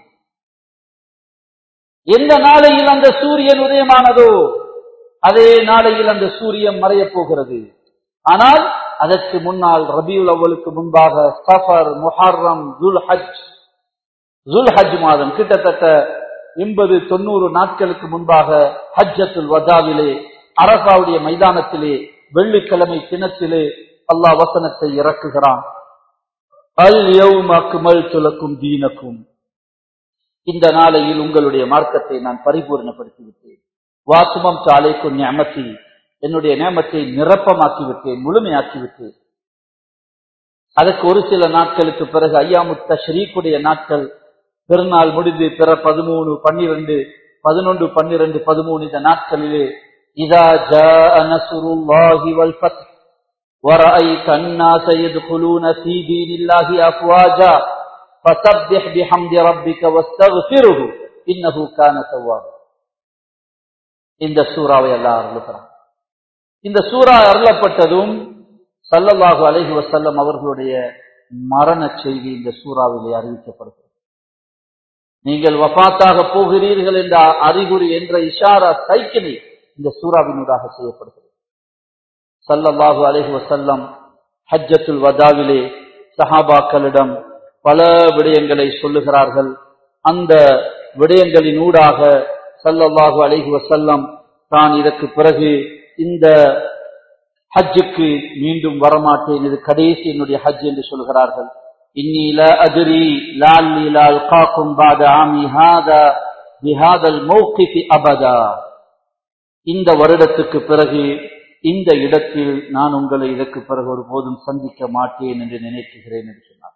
எந்த நாளையில் அந்த சூரியன் உதயமானதோ அதே நாளையில் அந்த சூரியன் மறையப் போகிறது ஆனால் அதற்கு முன்னால் ரபியுல் அவ்வளுக்கு முன்பாக சஃபர் முஹர்ரம் ஜுல் ஹஜ் ஜுல் ஹஜ் மாதம் கிட்டத்தட்ட எண்பது தொண்ணூறு நாட்களுக்கு முன்பாக ஹஜ்ஜத்துல் வதாவிலே அரசாவுடைய மைதானத்திலே வெள்ளிக்கிழமை தினத்திலே அல்லாஹ் வசனத்தை இறக்குகிறான் அல் யௌம அக்மல் துலக்கும் தீனக்கும் இந்த நாளையில் உங்களுடைய மார்க்கத்தை நான் பரிபூர்ணப்படுத்தி விட்டேன் வாசுமம் சாலைக்கும் ஞாமத்தி என்னுடைய நேமத்தை நிரப்பமாக்கி விட்டேன் முழுமையாக்கி விட்டேன் அதற்கு ஒரு சில நாட்களுக்கு பிறகு ஐயாமுத்த ஷரீக்குடைய நாட்கள் பெருநாள் முடிந்து பிற பதிமூணு பன்னிரண்டு பதினொன்று பன்னிரண்டு பதிமூணு இந்த நாட்களிலே இதா ஜாஅ நஸ்ருல்லாஹி வல் ஃபத் ورأيت الناس يدخلون في دين الله أفواجا فسبح بحمد ربك واستغفره إنه كان توابا இந்த சூறாவை எல்லாம் அருளுகிறான் இந்த சூறா அருளப்பட்டதும் சல்லல்லாஹு அலைஹி வசல்லம் அவர்களுடைய மரண செய்தி இந்த சூறாவிலே அறிவிக்கப்படுகிறது நீங்கள் வபாத்தாக போகிறீர்கள் என்ற அறிகுறி என்ற இஷாரா சைக்கிளை இந்த சூறாவினூடாக செய்யப்படுகிறது சல்லல்லாஹு அலைஹி வசல்லம் ஹஜ்ஜத்துல் வதாவிலே சஹாபாக்களிடம் பல விடயங்களை சொல்லுகிறார்கள் அந்த விடயங்களின் ஊடாக ஸல்லல்லாஹு அலைஹி வஸல்லம் தான் இதற்கு பிறகு இந்த ஹஜ்ஜுக்கு மீண்டும் வரமாட்டேன் இது கடைசி என்னுடைய ஹஜ் என்று சொல்கிறார்கள் இன்னி லா அத்ரி லஅல்லி லா அல்காக்கும் பாத ஆமி ஹாதா பிஹாதல் மௌகிஃபி அபதா இந்த வருடத்துக்கு பிறகு இந்த இடத்தில் நான் உங்களை இதற்கு பிறகு ஒருபோதும் சந்திக்க மாட்டேன் என்று நினைக்கிறேன் என்று சொன்னார்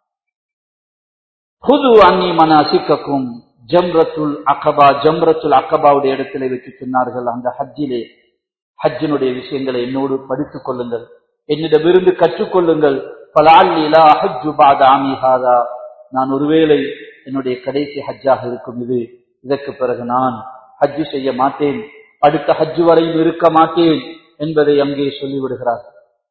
புது அன்னி மன அசிக்கக்கும் ஜம்ரத்துல் அகபா ஜம்ரத்துல் அகபாவுடைய இடத்திலே வச்சு சொன்னார்கள் அந்த ஹஜ்ஜிலே ஹஜ்ஜினுடைய விஷயங்களை என்னோடு படித்துக் கொள்ளுங்கள் என்னிடமிருந்து கற்றுக்கொள்ளுங்கள் பலாலிலா ஹஜ்ஜு பாத ஆமிஹாதா நான் ஒருவேளை என்னுடைய கடைசி ஹஜ்ஜாக இருக்கும் இது இதற்கு பிறகு நான் ஹஜ்ஜு செய்ய மாட்டேன் அடுத்த ஹஜ்ஜு வரையும் இருக்க மாட்டேன் என்பதை அங்கே சொல்லிவிடுகிறார்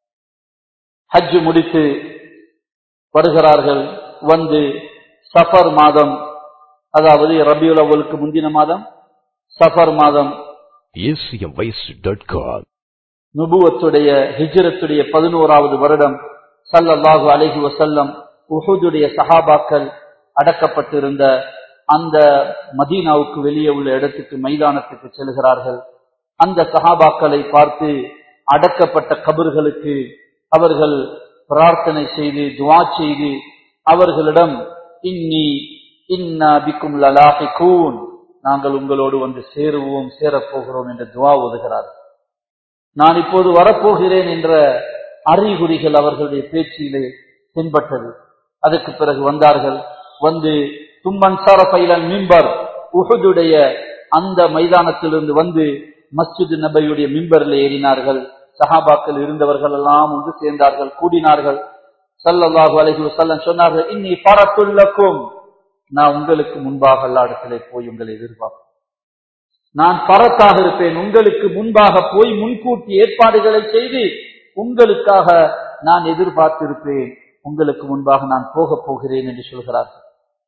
ஹஜ்ஜு முடித்து வருகிறார்கள் வந்து சஃபர் மாதம் அதாவது ரபியுல் அவ்வலுக்கு முந்தின மாதம் சஃபர் மாதம் acmvoice.com. நுபுவத்துடைய ஹிஜ்ரத்துடைய பதினோராவது வருடம் ஸல்லல்லாஹு அலைஹி வஸல்லம் உஹுதுடைய சஹாபாக்கள் அடக்கப்பட்டிருந்த அந்த மதீனாவுக்கு வெளியே உள்ள இடத்துக்கு மைதானத்துக்கு செல்கிறார்கள் அந்த சஹாபாக்களை பார்த்து அடக்கப்பட்ட கபர்களுக்கு அவர்கள் பிரார்த்தனை செய்து துவா செய்து அவர்களிடம் இன்னி இன்னா பிக்கும் லலாஹிகூன் நாங்கள் உங்களோடு வந்து சேருவோம் சேரப்போகிறோம் என்று துவா ஓதுகிறார்கள் நான் இப்போது வரப்போகிறேன் என்ற அறிகுறிகள் அவர்களுடைய பேச்சிலே தென்பட்டது அதற்கு பிறகு வந்தார்கள் வந்து தும்மன்சார பைலன் மிம்பர் உஹுதுடைய அந்த மைதானத்திலிருந்து வந்து மஸ்ஜித் நபையுடைய மிம்பரில் ஏறினார்கள் சஹாபாக்கள் இருந்தவர்கள் எல்லாம் ஒன்று சேர்ந்தார்கள் கூடினார்கள் ஸல்லல்லாஹு அலைஹி வஸல்லம் சொன்னார்கள் இன்னி பரத்துள்ளக்கும் நான் உங்களுக்கு முன்பாக எல்லா இடத்திலே போய் உங்களை எதிர்பார்ப்பேன் நான் பரத்தாக இருப்பேன் உங்களுக்கு முன்பாக போய் முன்கூட்டி ஏற்பாடுகளை செய்து உங்களுக்காக நான் எதிர்பார்த்திருப்பேன் உங்களுக்கு முன்பாக நான் போகப் போகிறேன் என்று சொல்கிறார்கள்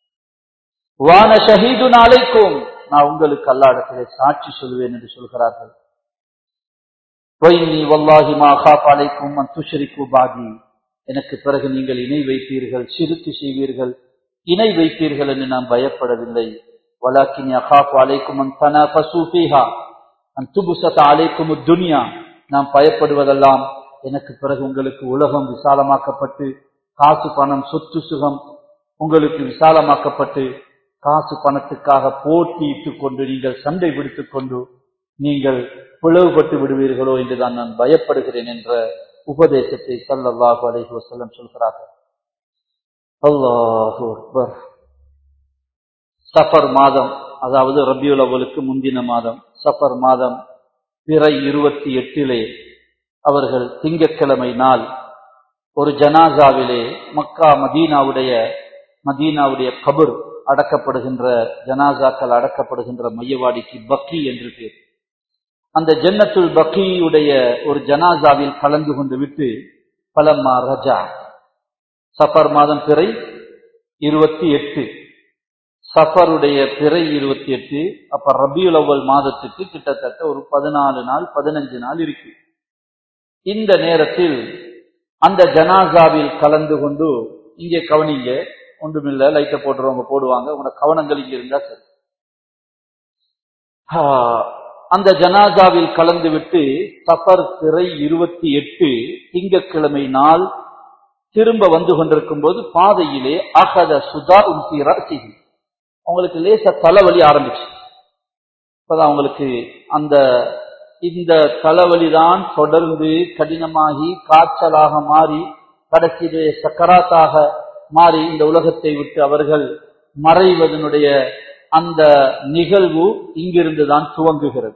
வான ஷஹீது நாளைக்கும் நான் உங்களுக்கு அல்லா இடத்திலே சாட்சி சொல்வேன் என்று சொல்கிறார்கள் வைனி வல்லாஹி மா காப் அலைக்கும் அன் துஷ்ரிக்கு பாதி எனக்கு பிறகு நீங்கள் இணை வைப்பீர்கள் சிறுக்கு செய்வீர்கள் இணை வைப்பீர்கள் என்று நான் பயப்படவில்லை வலாக்கின் அகாஃபு அலைக்கும் அன் தனஃபசு ஃபீஹா அன் துபுசத அலைக்கும் துனியா நாம் பயப்படுவதெல்லாம் எனக்கு பிறகு உங்களுக்கு உலகம் விசாலமாக்கப்பட்டு காசு பணம் சொத்து சுகம் உங்களுக்கு விசாலமாக்கப்பட்டு காசு பணத்துக்காக போட்டியிட்டுக் கொண்டு நீங்கள் சண்டை பிடித்துக் கொண்டு நீங்கள் பிளவுபட்டு விடுவீர்களோ என்றுதான் நான் பயப்படுகிறேன் என்ற உபதேசத்தை ஸல்லல்லாஹு அலைஹி வஸல்லம் சொல்கிறார்கள் அல்லாஹு அக்பர் சஃபர் மாதம் அதாவது ரபியுல் அவலுக்கு முந்தின மாதம் சஃபர் மாதம் பிறை இருபத்தி எட்டிலே அவர்கள் திங்கட்கிழமை நாள் ஒரு ஜனாசாவிலே மக்கா மதீனாவுடைய மதீனாவுடைய கபர் அடக்கப்படுகின்ற ஜனாசாக்கள் அடக்கப்படுகின்ற மையவாடிக்கு பக்கி என்று பேர் அந்த ஜன்னத்துல் பக்கியுடைய ஒரு ஜனாசாவில் கலந்து கொண்டு விட்டு பலம்மா ரஜா சஃபர் மாதம் பிறை இருபத்தி எட்டு சஃபருடைய பிறை இருபத்தி எட்டு அப்ப ரபியுல் அவ்வல் மாதத்துக்கு கிட்டத்தட்ட ஒரு பதினாலு நாள் பதினஞ்சு நாள் இருக்கு இந்த நேரத்தில் அந்த ஜனாசாவில் கலந்து கொண்டு இங்கே கவனிங்க ஒன்றுமில்ல லைட்டை போட்டுறவங்க போடுவாங்க உங்களோட கவனங்கள் இங்க இருந்தா சரி ஆஹ், அந்த ஜனாசாவில் கலந்து விட்டு சஃபர் பிறை இருபத்தி எட்டு திங்கட்கிழமை நாள் திரும்ப வந்து கொண்டிருக்கும் போது பாதையிலே அகத சுதா உன்சீரா செய்தி அவங்களுக்கு லேச தலைவலி ஆரம்பிச்சு இப்பதான் அவங்களுக்கு அந்த இந்த தலைவலி தான் தொடர்ந்து கடினமாகி காய்ச்சலாக மாறி கடைசியிலே சக்கராத்தாக மாறி இந்த உலகத்தை விட்டு அவர்கள் மறைவதனுடைய அந்த நிகழ்வு இங்கிருந்து தான் துவங்குகிறது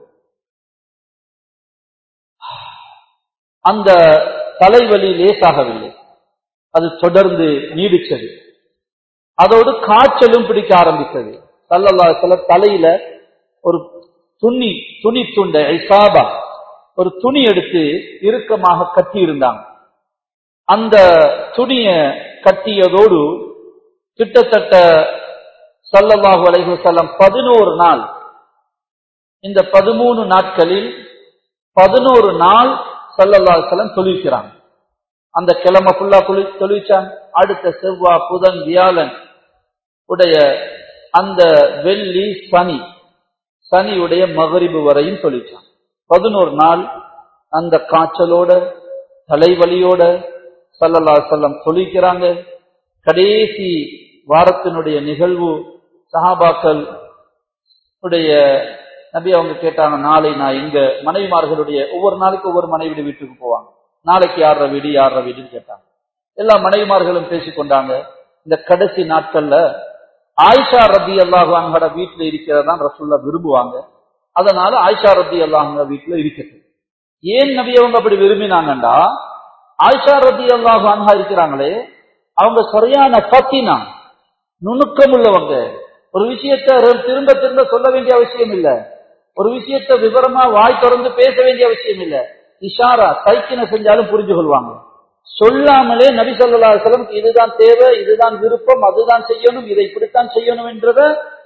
அந்த தலைவலி லேசாகவில்லை அது தொடர்ந்து நீடிச்சது அதோடு காய்ச்சலும் பிடிக்க ஆரம்பித்தது சல்லல்லா சில தலையில ஒரு துணி துணி துண்டை ஐசாபா ஒரு துணி எடுத்து இறுக்கமாக கட்டி இருந்தாங்க அந்த துணிய கட்டியதோடு கிட்டத்தட்ட சல்லல்லாஹு அலைஹி வஸல்லம் பதினோரு நாள் இந்த பதிமூணு நாட்களில் பதினோரு நாள் சல்லல்லாஹு அலைஹி வஸல்லம் தொழுவிக்கிறாங்க அந்த கிழமை ஃபுல்லா குளி தொழுவிச்சாங்க அடுத்த செவ்வாய் புதன் வியாழன் உடைய அந்த வெள்ளி சனி சனியுடைய மகரிபு வரையும் சொல்லிச்சான் பதினோரு நாள் அந்த காய்ச்சலோட தலைவலியோட சல்லல்லா செல்லம் சொல்லிக்கிறாங்க கடைசி வாரத்தினுடைய நிகழ்வு சஹாபாக்கள் உடைய நபி அவங்க கேட்டாங்க நாளை நான் எங்க மனைவிமார்களுடைய ஒவ்வொரு நாளைக்கு ஒவ்வொரு மனைவி வீட்டுக்கு போவாங்க நாளைக்கு யார வீடு யார வீடுன்னு கேட்டாங்க எல்லா மனைவிமார்களும் பேசிக்கொண்டாங்க இந்த கடைசி நாட்கள்ல ஆயிஷா ரபி அல்லாஹாங்கட வீட்டுல இருக்கிறதான் ரசுல்லா விரும்புவாங்க அதனால ஆயிஷா ரபி அல்லாஹங்க வீட்டுல இருக்கிறது ஏன் நபி அவங்க அப்படி விரும்பினாங்கண்டா ஆயிஷா ரபி அல்லாஹான்ஹா இருக்கிறாங்களே அவங்க சரியான பத்தினா நுணுக்கம் உள்ளவங்க ஒரு விஷயத்த திரும்ப திரும்ப சொல்ல வேண்டிய அவசியம் இல்ல ஒரு விஷயத்த விவரமா வாய் திறந்து பேச வேண்டிய அவசியம் இல்ல இஷாரா சைக்கின செஞ்சாலும் புரிஞ்சு கொள்வாங்க சொல்லாமலே நபி சொல்லா இதுதான் தேவை இதுதான் விருப்பம் அதுதான் செய்யணும் இதை இப்படித்தான் செய்யணும் என்றத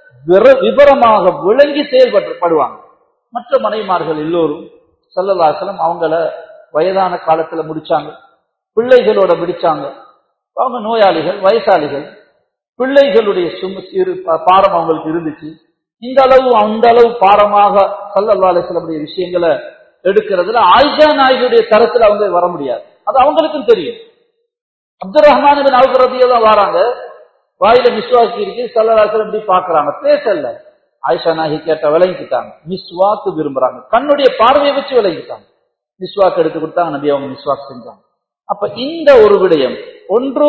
விவரமாக விளங்கி செயல்படுவாங்க மற்ற மனைமார்கள் எல்லோரும் சல்லல்லாசலம் அவங்கள வயதான காலத்துல முடிச்சாங்க பிள்ளைகளோட முடிச்சாங்க அவங்க நோயாளிகள் வயசாளிகள் பிள்ளைகளுடைய சும இரு பாரம் அவங்களுக்கு இருந்துச்சு இந்த அளவு அந்த அளவு பாரமாக சல்லல்லா அலிஸ்லமுடைய விஷயங்களை எடுக்கிறதுல ஆயிஷா நாயகியுடைய தரத்துல அவங்க வர முடியாது அது அவங்களுக்கும் தெரியும் அப்துல் ரஹ்மான் அவுகரதியெல்லாம் வராங்க வாயில மிஸ்வாக்கு இருக்கு சல்லலாசலம் இப்படி பாக்குறாங்க பேசல ஆயிஷா நாயகி கேட்ட விளங்கிட்டாங்க மிஸ்வாக்கு விரும்புறாங்க கண்ணுடைய பார்வையை வச்சு விளங்கிட்டாங்க மிஸ்வாக்கு எடுத்து கொடுத்தாங்க நபி அவங்க மிஸ்வாக் செஞ்சாங்க அப்ப இந்த ஒரு விடயம் ஒன்று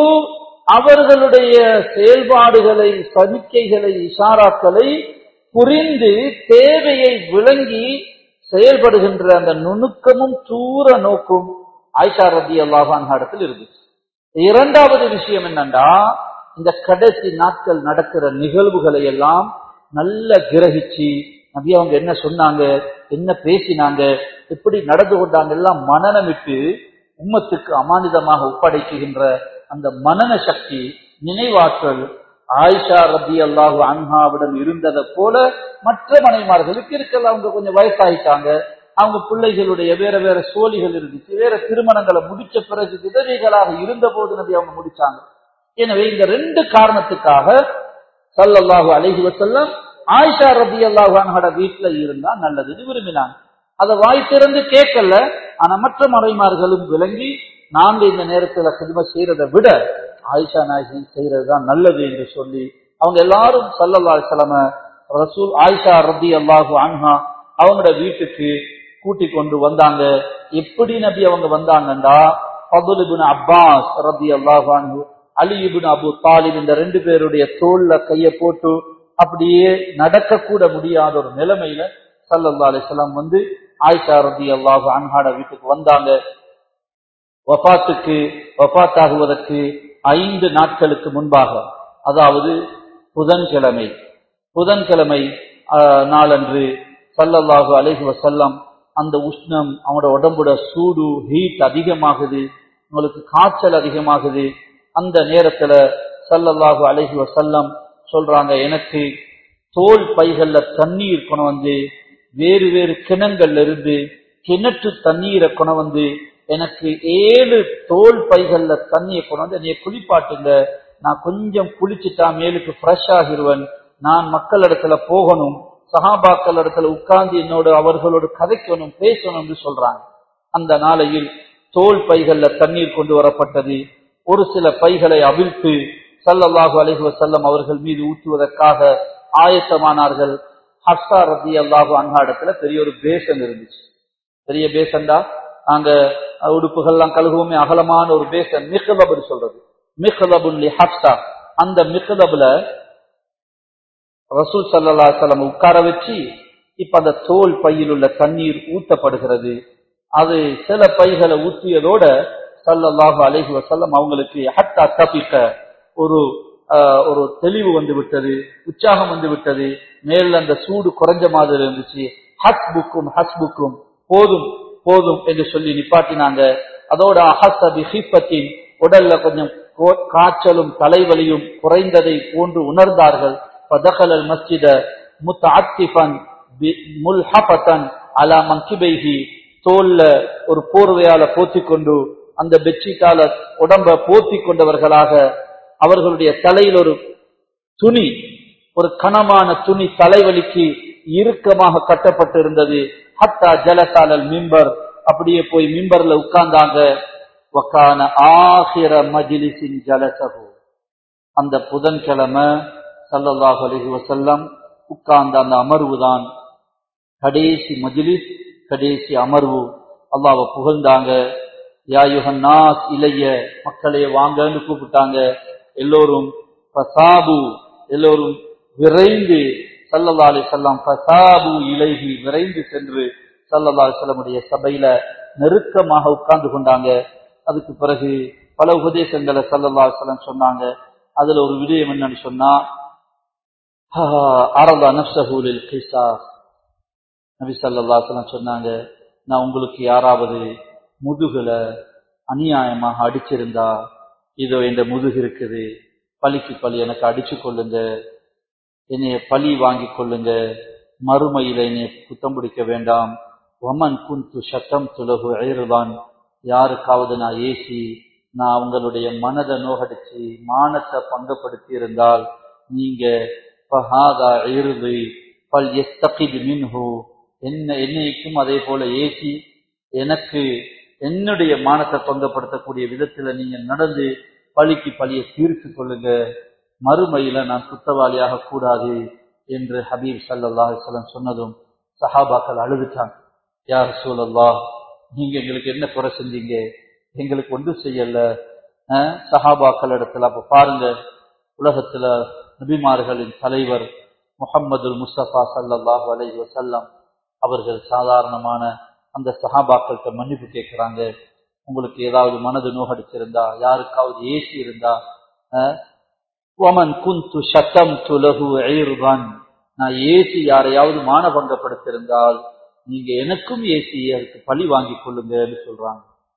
அவர்களுடைய செயல்பாடுகளை சமிக்கைகளை இஷாராக்களை புரிந்து தேவையை விளங்கி செயல்படுகின்ற அந்த நுணுக்கமும் தூர நோக்கும் ஆயிஷா ரதி அல்லாஹான் இடத்தில் இருந்துச்சு இரண்டாவது விஷயம் என்னன்னா இந்த கடைசி நாட்கள் நடக்கிற நிகழ்வுகளை எல்லாம் நல்ல கிரகிச்சு நபி அவங்க என்ன சொன்னாங்க என்ன பேசினாங்க எப்படி நடந்து கொண்டாங்க எல்லாம் மனநமிட்டு உம்மத்துக்கு அமானிதமாக ஒப்படைக்குகின்ற அந்த மனன சக்தி நினைவாற்றல் ஆயிஷா ரபி அல்லாஹு அன்ஹாவிடம் இருந்ததை போல மற்ற மனைமார்களுக்கு இருக்கல அவங்க கொஞ்சம் வயசாயிட்டாங்க அவங்க பிள்ளைகளுடைய வேற வேற சோழிகள் இருந்துச்சு வேற திருமணங்களை முடிச்ச பிறகு விதவைகளாக இருந்த போது நபி அவங்க முடிச்சாங்க எனவே இந்த ரெண்டு காரணத்துக்காக சல்லல்லாஹு அலஹி வசல்லம் ஆயிஷா ரபி அல்லாஹானோட வீட்டுல இருந்தா நல்லதுன்னு விரும்பினாங்க அதை வாய் திறந்து கேட்கல ஆனா மற்ற மறைமார்களும் விளங்கி நாங்க இந்த நேரத்துல சிறும செய்யறதை விட ஆயிஷா நாயகி செய்யறது தான் நல்லது என்று சொல்லி அவங்க எல்லாரும் சல்லல்லா சலம ரசூல் ஆயிஷா ரபி அல்லாஹு அன்ஹா அவங்களோட வீட்டுக்கு கூட்டி கொண்டு வந்தாங்க எப்படி நபி அவங்க வந்தாங்கன்னா பதுலுபின் அப்பாஸ் ரபி அல்லாஹு அன்ஹு அலிபுன் அபு தாலிப் இந்த ரெண்டு பேருடைய தோல்ல கைய போட்டு அப்படியே நடக்க கூட முடியாத ஒரு நிலைமையில சல்லல்லா அலிஸ்லாம் வந்து ஆயிஷா ரபி அல்லாஹு அன்ஹாட வீட்டுக்கு வந்தாங்க வபாத்துக்கு வபாத்தாகுவதற்கு ஐந்து நாட்களுக்கு முன்பாக அதாவது புதன்கிழமை புதன்கிழமை நாளன்று சல்லல்லாஹு அலைஹி வசல்லம் அந்த உஷ்ணம் அவனோட உடம்போட சூடு ஹீட் அதிகமாகுது உங்களுக்கு காய்ச்சல் அதிகமாகுது அந்த நேரத்துல சல்லல்லாஹு அலைஹி வசல்லம் சொல்றாங்க எனக்கு தோல் பைகள்ல தண்ணீர் கொண்டு வந்து வேறு வேறு கிணங்கள்ல இருந்து கிணற்று தண்ணீரை கொண்டு வந்து எனக்கு ஏழு தோல் பைகள்ல தண்ணியை கொண்டு வந்து என்னைய குளிப்பாட்டுங்க நான் கொஞ்சம் குளிச்சுட்டா மேலுக்கு ஃப்ரெஷ் ஆகிருவன் நான் மக்கள் இடத்துல போகணும் சஹாபாக்கள் இடத்துல உட்கார்ந்து என்னோட அவர்களோடு கதைக்கணும் பேசணும்னு சொல்றாங்க அந்த நாளையில் தோல் பைகள்ல தண்ணீர் கொண்டு வரப்பட்டது ஒரு சில பைகளை அவிழ்த்து சல்லல்லாஹு அலைஹி வஸல்லம் அவர்கள் மீது ஊற்றுவதற்காக ஆயத்தமானார்கள் ஹர்ஷா ரதி அல்லாஹு அன்ஹா இடத்துல பெரிய ஒரு பேசன் இருந்துச்சு பெரிய பேசன்டா நாங்க உடுப்புகள்லாம் கழுகுவோமே அகலமான ஒரு பேசன் மிகதபுன்னு சொல்றது மிகதபுன் ஹப்சா அந்த மிகதபுல ரசூல் சல்லா சலம் உட்கார வச்சு இப்ப அந்த தோல் பையில் உள்ள தண்ணீர் ஊத்தப்படுகிறது அது சில பைகளை ஊற்றியதோட சல்லல்லாஹு அலைஹி வசல்லம் அவங்களுக்கு ஹத்தா தப்பிக்க ஒரு ஒரு தெளிவு வந்து விட்டது உற்சாகம் வந்து விட்டது மேல அந்த சூடு குறைஞ்ச மாதிரி இருந்துச்சு ஹஸ் புக்கும் ஹஸ் புக்கும் போதும் போதும் என்று சொல்லி நிப்பாட்டினாங்க அதோட அஹசபி ஹிப்பத்தின் உடல்ல கொஞ்சம் காய்ச்சலும் தலைவலியும் குறைந்ததை போன்று உணர்ந்தார்கள் பதகலல் மஸ்ஜித முத்தஅத்திஃபன் முல்ஹபத்தன் அலா மங்கிபைஹி தோல்ல ஒரு போர்வையால போத்தி கொண்டு அந்த பெட்ஷீட்டால உடம்ப போத்தி கொண்டவர்களாக அவர்களுடைய தலையில் ஒரு துணி ஒரு கனமான துணி தலைவலிக்கு இறுக்கமாக கட்டப்பட்டிருந்தது ஹத்தா ஜலசாலல் மிம்பர் அப்படியே போய் மிம்பர்ல உட்கார்ந்தாங்க வக்கான ஆகிர மஜிலிசின் ஜலசகு அந்த புதன்கிழமை சல்லல்லாஹு அலைஹி வஸல்லம் உட்கார்ந்த அந்த அமர்வு தான் கடைசி மஜ்லிஸ் கடைசி அமர்வு அல்லாஹ்வை புகழ்ந்தாங்க யா யுஹன்னாஸ் இளைய மக்களே வாங்கன்னு கூப்பிட்டாங்க எல்லோரும் ஃபசாபு எல்லோரும் விரைந்து சல்லல்லா அலி செல்லம் ஃபசாபு இலைகி விரைந்து சென்று சல்லல்லா அலிசல்லமுடைய சபையில நெருக்கமாக உட்கார்ந்து கொண்டாங்க அதுக்கு பிறகு பல உபதேசங்களை சல்லல்லா அலிசல்லம் சொன்னாங்க அதுல ஒரு விடயம் என்னன்னு சொன்னா அரதா நப்சஹூலில் கிசாஸ் நபி சல்லா அலிசல்லம் சொன்னாங்க நான் உங்களுக்கு யாராவது முதுகுல அநியாயமாக அடிச்சிருந்தா இதோ இந்த முதுகு இருக்குது பலிக்கு பலி எனக்கு அடிச்சு கொள்ளுங்க என்னைய பழி வாங்கி கொள்ளுங்க மறுமையில என்னைய குத்தம் பிடிக்க வேண்டாம் ஒமன் குந்து சட்டம் துலகு அயர்வான் யாருக்காவது நான் ஏசி நான் அவங்களுடைய மனதை நோகடிச்சு மானத்தை பங்கப்படுத்தி இருந்தால் நீங்க பஹாதா இறுதி பல் எஸ்தகிது மின்ஹு என்ன என்னைக்கும் அதே போல ஏசி எனக்கு என்னுடைய மானத்தை பங்கப்படுத்தக்கூடிய விதத்துல நீங்க நடந்து பழிக்கு பழிய தீர்த்து கொள்ளுங்க மறுமையில நான் குத்தவாளியாக கூடாது என்று ஹபீப் சல்லா சொல்லம் சொன்னதும் சஹாபாக்கள் அழுதுட்டாங்க யார் சூழல்லா நீங்க எங்களுக்கு என்ன குறை செஞ்சீங்க எங்களுக்கு ஒன்றும் செய்யல அஹ், சஹாபாக்கள் இடத்துல அப்ப பாருங்க உலகத்துல நபிமார்களின் தலைவர் முஹம்மதுல் முஸ்தபா சல்லல்லாஹு அலைஹி வஸல்லம் அவர்கள் சாதாரணமான அந்த சஹாபாக்கள்கிட்ட மன்னிப்பு கேட்கிறாங்க உங்களுக்கு ஏதாவது மனது நோகடிச்சிருந்தா யாருக்காவது ஏசி இருந்தா அஹ், வமன் குந்து சத்தம் துலகு ஐர்வான் நான் ஏசி யாரையாவது மானபங்கப்படுத்திருந்தால் நீங்க எனக்கும் ஏசி அதுக்கு பழி வாங்கி கொள்ளுங்கன்னு சொல்றாங்க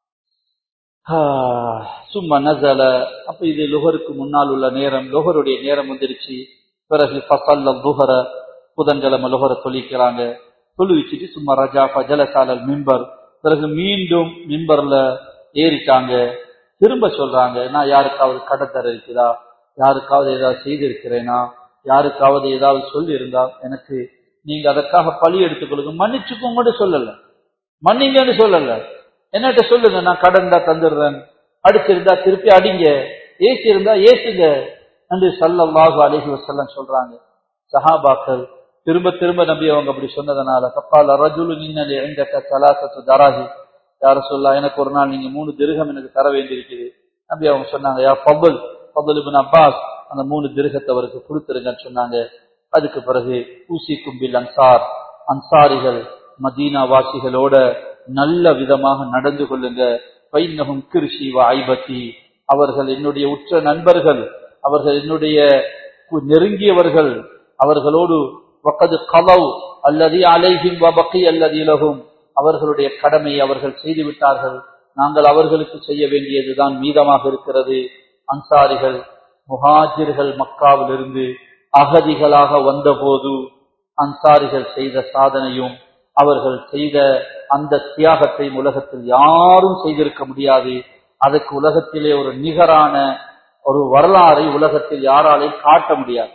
ஆஹ், சும்மா நசல அப்ப இது லுகருக்கு முன்னால் உள்ள நேரம் லுகருடைய நேரம் வந்துருச்சு பிறகு ஃபசல்ல லுகர புதன்கிழமை லுகர தொழிக்கிறாங்க தொழுவிச்சுட்டு சும்மா ரஜா ஃபஜலசாலல் மிம்பர் பிறகு மீண்டும் மிம்பர்ல ஏறிட்டாங்க திரும்ப சொல்றாங்க நான் யாருக்காவது கடன் தர இருக்குதா யாருக்காவது ஏதாவது செய்திருக்கிறேனா யாருக்காவது ஏதாவது சொல்லி இருந்தா எனக்கு நீங்க அதற்காக பழி எடுத்துக்கொள்ளுங்க மன்னிச்சுக்கோங்கன்னு சொல்லல மன்னிங்கன்னு சொல்லல என்னட்ட சொல்லுங்க நான் கடன் தான் தந்துடுறேன் அடிச்சிருந்தா திருப்பி அடிங்க ஏசி இருந்தா ஏசுங்க என்று சல்லல்லாஹு அலைஹி வஸல்லம் சொல்றாங்க சஹாபாக்கள் திரும்ப திரும்ப நபி அவங்க அப்படி சொன்னதுனால கப்பால ரஜுலு நின்னல் எங்க சலாசத்து தராகி யார சொல்லா எனக்கு ஒரு நாள் நீங்க மூணு திருகம் எனக்கு தர வேண்டியிருக்குது நபி அவங்க சொன்னாங்க யா ஃபபுல் ஃபபுல் இப்னு அப்பாஸ் அந்த மூணு திருகத்தை அவருக்கு கொடுத்துருங்கன்னு சொன்னாங்க அதுக்கு பிறகு ஊசி கும்பில் அன்சார் அன்சாரிகள் மதீனா வாசிகளோட நல்ல விதமாக நடந்து கொள்ளுங்க பைன்னகும் கிருஷி ஐபத்தி அவர்கள் என்னுடைய உற்ற நண்பர்கள் அவர்கள் என்னுடைய கு- நெருங்கியவர்கள் அவர்களோடு வக்கது கலவ் அல்லது அலைஹிம் வபக்கி அல்லது இலகும் அவர்களுடைய கடமை அவர்கள் செய்து விட்டார்கள் நாங்கள் அவர்களுக்கு செய்ய வேண்டியதுதான் மீதமாக இருக்கிறது அன்சாரிகள் முஹாஜிர்கள் மக்காவிலிருந்து அகதிகளாக வந்தபோது அன்சாரிகள் செய்த சாதனையும் அவர்கள் செய்த அந்த தியாகத்தை உலகத்தில் யாரும் செய்திருக்க முடியாது அதற்கு உலகத்திலே ஒரு நிகரான ஒரு வரலாறை உலகத்தில் யாராலையும் காட்ட முடியாது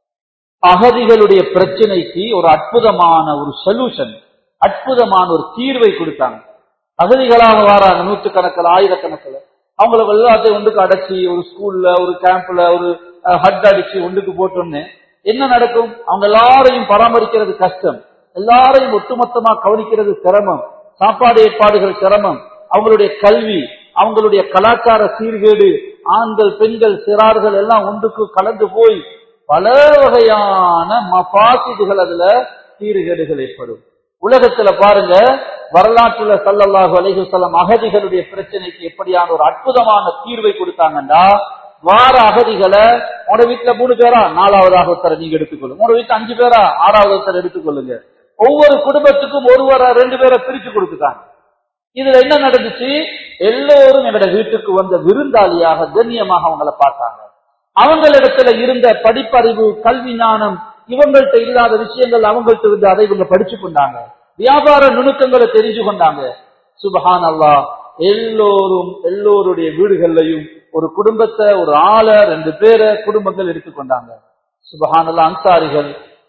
அகதிகளுடைய பிரச்சனைக்கு ஒரு அற்புதமான ஒரு சொல்யூஷன் அற்புதமான ஒரு தீர்வை கொடுத்தாங்க அகதிகளாக வராங்க நூற்றுக்கணக்கில் ஆயிரக்கணக்கில் அவங்கள எல்லாத்தையும் ஒன்றுக்கு அடைச்சி ஒரு ஸ்கூல்ல ஒரு கேம்ப்ல ஒரு ஹட் அடிச்சு ஒன்றுக்கு போட்டோன்னு என்ன நடக்கும் அவங்க எல்லாரையும் பராமரிக்கிறது கஷ்டம் எல்லாரையும் ஒட்டுமொத்தமா கவனிக்கிறது சிரமம் சாப்பாடு ஏற்பாடுகள் சிரமம் அவங்களுடைய கல்வி அவங்களுடைய கலாச்சார சீர்கேடு ஆண்கள் பெண்கள் சிறார்கள் எல்லாம் ஒன்றுக்கு கலந்து போய் பல வகையான மபாசிதுகள் அதுல சீர்கேடுகள் ஏற்படும் உலகத்துல பாருங்க வரலாற்றுல சல்லல்லாஹு அலைஹி வஸல்லம் அகதிகளுடைய பிரச்சனைக்கு எப்படியான ஒரு அற்புதமான தீர்வை கொடுத்தாங்கண்டா வார அகதிகளை உங்களோட வீட்டுல மூணு பேரா நாலாவதாக ஒருத்தரை நீங்க எடுத்துக்கொள்ளுங்க உங்களோட வீட்டுல அஞ்சு பேரா ஆறாவது ஒருத்தர் எடுத்துக்கொள்ளுங்க ஒவ்வொரு குடும்பத்துக்கும் ஒருவரை ரெண்டு பேரை பிரிச்சு கொடுத்துட்டாங்க இதுல என்ன நடந்துச்சு எல்லோரும் என்னோட வீட்டுக்கு வந்த விருந்தாளியாக கண்ணியமாக அவங்கள பார்த்தாங்க அவங்களிடத்துல இருந்த படிப்பறிவு கல்வி ஞானம் இவங்கள்ட்ட இல்லாத விஷயங்கள் அவங்கள்ட்ட இருந்து அதை இவங்க படிச்சு கொண்டாங்க வியாபார நுணுக்கங்களை தெரிஞ்சு கொண்டாங்க சுபஹான் அல்லாஹ் எல்லோரும் எல்லோருடைய வீடுகள்லையும் ஒரு குடும்பத்தை ஒரு ஆளை ரெண்டு பேரை குடும்பங்கள் எடுத்துக்கொண்டாங்க சுபஹான் அல்லாஹ் அன்சாரிகள்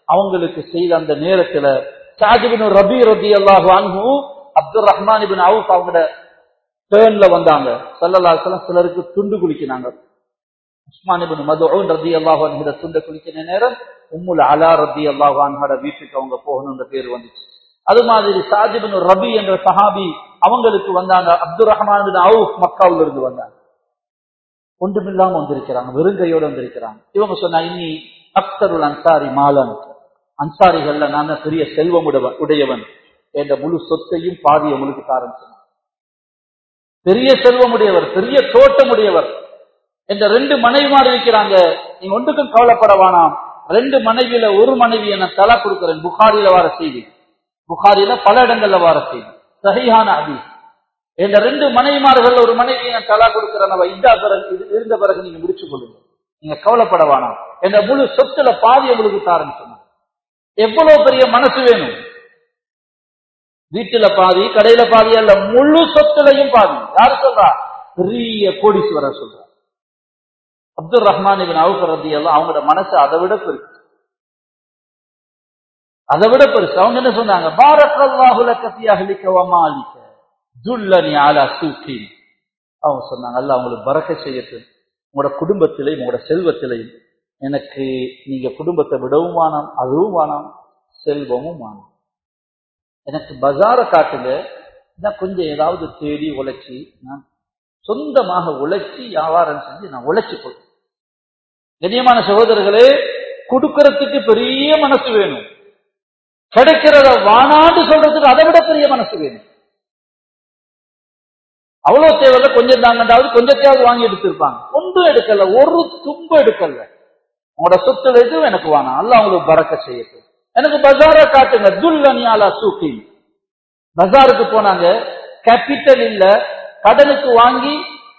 அவங்களுக்கு செய்த அந்த நேரத்துல சாஜிபின் ரபி ரபி அல்லாஹு அன்ஹு அப்துல் ரஹ்மான் இபின் அவுப் அவங்களோட டேர்ன்ல வந்தாங்க சல்லல்லாஹு சிலருக்கு துண்டு குளிக்கினாங்க உஸ்மான் இபின் மதுஊன் ரதி அல்லாஹு அன்ஹுட துண்டு குளிக்கிற நேரம் உம்முல் அலா ரதி அல்லாஹு அன்ஹோட வீட்டுக்கு அவங்க போகணுன்ற பேர் வந்துச்சு அது மாதிரி சாஜிபின் ரபி என்ற சஹாபி அவங்களுக்கு வந்தாங்க அப்துல் ரஹ்மான் பின் அவுப் மக்காவுல இருந்து வந்தாங்க ஒன்றுமில்லாம வந்திருக்கிறாங்க வெறுங்கையோட வந்திருக்கிறாங்க இவங்க சொன்னா இனி அக்தருல் அன்சாரி மாலன் அன்சாரிகள்ல நான் தான் பெரிய செல்வம் உடையவன் உடையவன் என்ற முழு சொத்தையும் பாதிய முழுக்கு தாரன் சொன்னார் பெரிய செல்வம் உடையவர் பெரிய தோட்டம் உடையவர் என்ற ரெண்டு மனைவிமார் இருக்கிறாங்க நீங்க ஒன்றுக்கும் கவலைப்பட வேணாம் ரெண்டு மனைவியில ஒரு மனைவி என தலா கொடுக்கிறேன் புகாரில வர செய்தி புகாரில பல இடங்கள்ல வர செய்தி சஹிஹான ஹதீஸ் இந்த ரெண்டு மனைவிமார்கள் ஒரு மனைவியை நான் தலா கொடுக்கிறேன் இதா பிறகு இது இருந்த பிறகு நீங்க முடிச்சு கொள்ளுங்க நீங்க கவலைப்பட வேணாம் என்ற முழு சொத்துல பாதி உங்களுக்கு தாரன்னு சொன்னாங்க எவ்வளவு பெரிய மனசு வேணும் வீட்டுல பாதி கடையில பாதி அல்ல முழு சொத்துலையும் பாதி யாரு சொல்றா பெரிய கோடீஸ்வரர் சொல்ற அப்துல் ரஹ்மான் இவன் அவுக்கரதி எல்லாம் அவங்களோட மனசு அதை விட பெருசு அதை விட பெருசு அவங்க என்ன சொன்னாங்க பாரக்கல்லாஹுல கத்தியாகலிக்க வமாலிக்க துல்லனி ஆலா சூக்கி அவங்க சொன்னாங்க அல்ல அவங்களுக்கு பறக்க செய்யட்டும் உங்களோட குடும்பத்திலையும் உங்களோட செல்வத்திலையும் எனக்கு நீங்க குடும்பத்தை விடவும் வானாம் அதுவும் வானாம் செல்வமும் வானாம் எனக்கு பஜார காட்டுங்க நான் கொஞ்சம் ஏதாவது தேடி உழைச்சி நான் சொந்தமாக உழைச்சி வியாபாரம் செஞ்சு நான் உழைச்சி கொள்வேன் கண்ணியமான சகோதரர்களே கொடுக்கறதுக்கு பெரிய மனசு வேணும் கிடைக்கிறத வானாண்டு சொல்றதுக்கு அதை விட பெரிய மனசு வேணும் அவ்வளவு தேவையில்ல கொஞ்சம் தாங்கண்டாவது கொஞ்சத்தையாவது வாங்கி எடுத்திருப்பாங்க ஒன்றும் எடுக்கல ஒரு தும்பு எடுக்கல உங்களோட சொத்துல எதுவும் எனக்கு வேணாம் அல்ல அவங்களுக்கு பறக்க செய்யட்டும் எனக்கு பஜார காட்டுங்க துல்லனியாலா சூக்கி பஜாருக்கு போனாங்க கேபிட்டல் இல்ல கடனுக்கு வாங்கி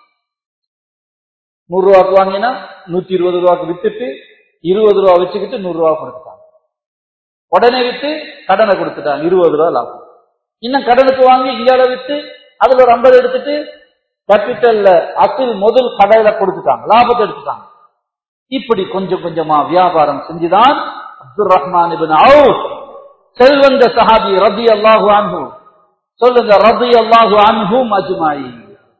நூறு ரூபாய்க்கு வாங்கினா நூத்தி இருபது ரூபாய்க்கு வித்துட்டு இருபது ரூபா வச்சுக்கிட்டு நூறு ரூபா கொடுத்துட்டாங்க உடனே வித்து கடனை கொடுத்துட்டாங்க இருபது ரூபா லாபம் இன்னும் கடனுக்கு வாங்கி இங்கால வித்து அதுல ஒரு ஐம்பது எடுத்துட்டு கேபிட்டல்ல அசில் முதல் கடையில கொடுத்துட்டாங்க லாபத்தை எடுத்துட்டாங்க இப்படி கொஞ்சம் கொஞ்சமா வியாபாரம் செஞ்சுதான் அப்துல் ரஹ்மான் இபின் அவுப் செல்வந்த சஹாபி ரபி அல்லாஹு அன்ஹு சொல்லுங்க ரபி அல்லாஹு அன்ஹும் அஜ்மாயி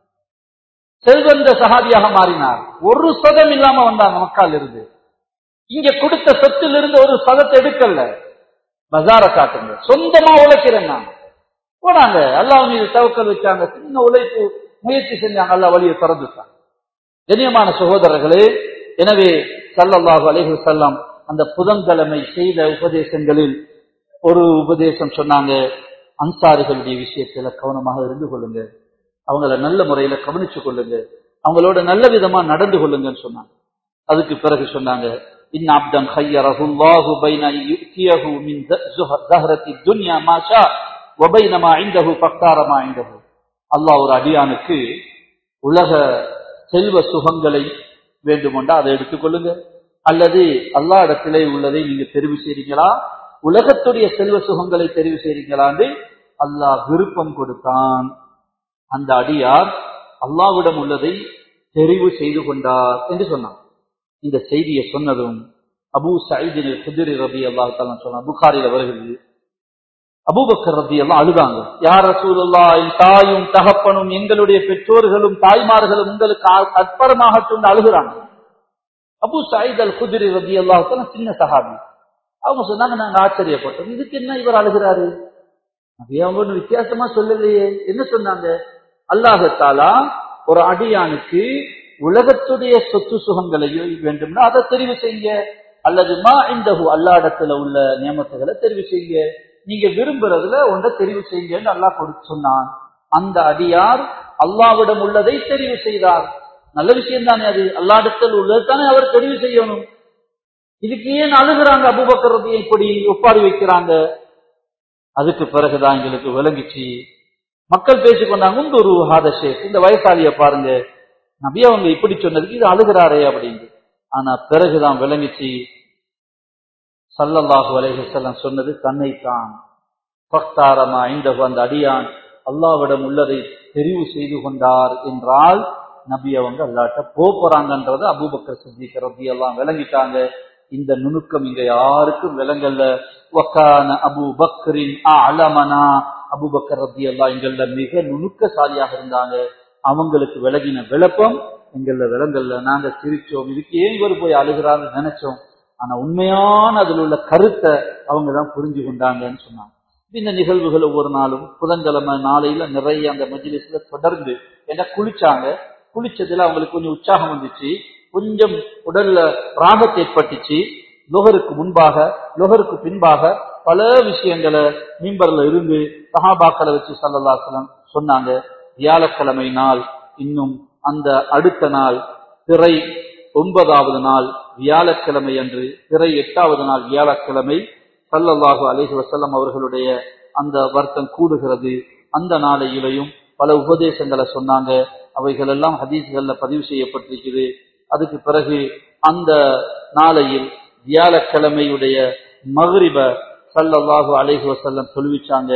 செல்வந்த சஹாபியாக மாறினார் ஒரு சதம் இல்லாம வந்தாங்க மக்கால் இருந்து இங்க கொடுத்த சொத்தில் இருந்து ஒரு சதத்தை எடுக்கல பஜார காட்டுங்க சொந்தமா உழைக்கிறேன் நான் போனாங்க அல்லாஹ் மீது தவக்கல் வச்சாங்க சின்ன உழைப்பு முயற்சி செஞ்சாங்க அல்லா வழியை திறந்துட்டாங்க கண்ணியமான சகோதரர்களே எனவே சல்லல்லாஹு அலைஹி வஸல்லம் அந்த புதன்கிழமை செய்த உபதேசங்களில் ஒரு உபதேசம் சொன்னாங்க அன்சாரிகளுடைய விஷயத்துல கவனமாக இருந்து கொள்ளுங்க அவங்கள நல்ல முறையில கவனிச்சு கொள்ளுங்க அவங்களோட நல்ல விதமா நடந்து கொள்ளுங்கன்னு சொன்னாங்க அதுக்கு பிறகு சொன்னாங்க இன் அப்தன் ஹையரஹுல்லாஹு பைன யுக்தியஹு மின் ஜஹரத்தி துன்யா மாஷா வபைனமா ஐந்தஹு பக்தாரமா ஐந்தஹு அல்லாஹ் ஒரு அடியானுக்கு உலக செல்வ சுகங்களை வேண்டுமெண்டா அதை எடுத்துக்கொள்ளுங்க அல்லது அல்லா இடத்திலே உள்ளதை நீங்க தெரிவு செய்றீங்களா உலகத்துடைய செல்வ சுகங்களை தெரிவு செய்றீங்களான்னு அல்லாஹ் விருப்பம் கொடுத்தான் அந்த அடியார் அல்லாவிடம் உள்ளதை தெரிவு செய்து கொண்டார் என்று சொன்னான் இந்த செய்தியை சொன்னதும் அபு சைதின் குதிரை ரபி அல்லாஹ் சொன்ன புகாரில வருகிறது அபூபக்கர் ரபி எல்லாம் அழுதாங்க யார் ரசூலுல்லா என் தாயும் தகப்பனும் எங்களுடைய பெற்றோர்களும் தாய்மார்களும் உங்களுக்கு அற்பரமாக சொன்னு அழுகிறாங்க அபு சாயித் அல் குதிரை ரபி அல்லாஹ் சின்ன சஹாபி அவங்க சொன்னாங்க நாங்க ஆச்சரியப்பட்டோம் இதுக்கு என்ன இவர் அழுகிறாரு அப்படியே அவங்க ஒண்ணு வித்தியாசமா சொல்லலையே என்ன சொன்னாங்க அல்லாஹத்தாலா ஒரு அடியானுக்கு உலகத்துடைய சொத்து சுகங்களையோ வேண்டும்னா அதை தெரிவு செய்யுங்க அல்லது மா இந்த அல்லாடத்துல உள்ள நியமத்துகளை தெரிவு செய்யுங்க நீங்க விரும்புறதுல ஒன்றை தெரிவு செய்யுங்கன்னு அல்லாஹ் கொடுத்து சொன்னான் அந்த அடியார் அல்லாவிடம் உள்ளதை தெரிவு செய்தார் நல்ல விஷயம் தானே அது அல்லாடத்தில் உள்ளது தானே அவர் தெரிவு செய்யணும் இதுக்கு ஏன் அழுகிறாங்க அபுபக்கரத்தை இப்படி ஒப்பாரி வைக்கிறாங்க அதுக்கு பிறகுதான் எங்களுக்கு விளங்கிச்சு மக்கள் பேசிக்கொண்டாங்க உண்டு ஒரு ஹாதஷேக் இந்த வயசாலிய பாருங்க நபி அவங்க இப்படி சொன்னதுக்கு இது அழுகிறாரே அப்படின்னு ஆனா பிறகுதான் விளங்கிச்சு சல்லல்லாஹு அலைஹிஸ்ஸலாம் சொன்னது தன்னைத்தான் பக்தாரமா இந்த அந்த அடியான் அல்லாவிடம் உள்ளதை தெரிவு செய்து கொண்டார் என்றால் நபி அவங்க அல்லாட்ட போறாங்கன்றத அபூபக்கர் சித்திக் ரபி எல்லாம் விளங்கிட்டாங்க இந்த நுணுக்கம் இங்க யாருக்கும் விளங்கல்ல வக்கான அபு பக்ரின் அலமனா அபு பக்கர் ரத்தி எல்லாம் எங்கள்ல மிக நுணுக்கசாலியாக இருந்தாங்க அவங்களுக்கு விளங்கின விளப்பம் எங்கள்ல விளங்கல்ல நாங்க சிரிச்சோம் இதுக்கு ஏன் இவர் போய் அழுகிறான்னு நினைச்சோம் ஆனா உண்மையான அதில் உள்ள கருத்தை அவங்க தான் புரிஞ்சு கொண்டாங்கன்னு சொன்னாங்க இந்த நிகழ்வுகள் ஒவ்வொரு நாளும் புதன்கிழமை நாளையில நிறைய அந்த மஜ்லிஸ்ல தொடர்ந்து ஏன்னா குளிச்சாங்க குளிச்சதுல அவங்களுக்கு கொஞ்சம் உற்சாகம் வந்துச்சு கொஞ்சம் உடல்ல ராகத்தை ஏற்பட்டுச்சு லொகருக்கு முன்பாக லொகருக்கு பின்பாக பல விஷயங்களை மீன்பர்ல இருந்து சஹாபாக்களை வச்சு சல்லல்லாசலம் சொன்னாங்க வியாழக்கிழமை நாள் இன்னும் அந்த அடுத்த நாள் திரை ஒன்பதாவது நாள் வியாழக்கிழமை அன்று திரை எட்டாவது நாள் வியாழக்கிழமை சல்லல்லாஹு அலைஹி வசல்லம் அவர்களுடைய அந்த வர்த்தம் கூடுகிறது அந்த நாளையிலையும் பல உபதேசங்களை சொன்னாங்க அவைகள் எல்லாம் ஹதீஸ்கள்ல பதிவு செய்யப்பட்டிருக்குது அதுக்கு பிறகு அந்த நாளையில் வியாழக்கிழமையுடைய மகரிப சல்லல்லாஹு அலைஹி வசல்லம் சொல்விச்சாங்க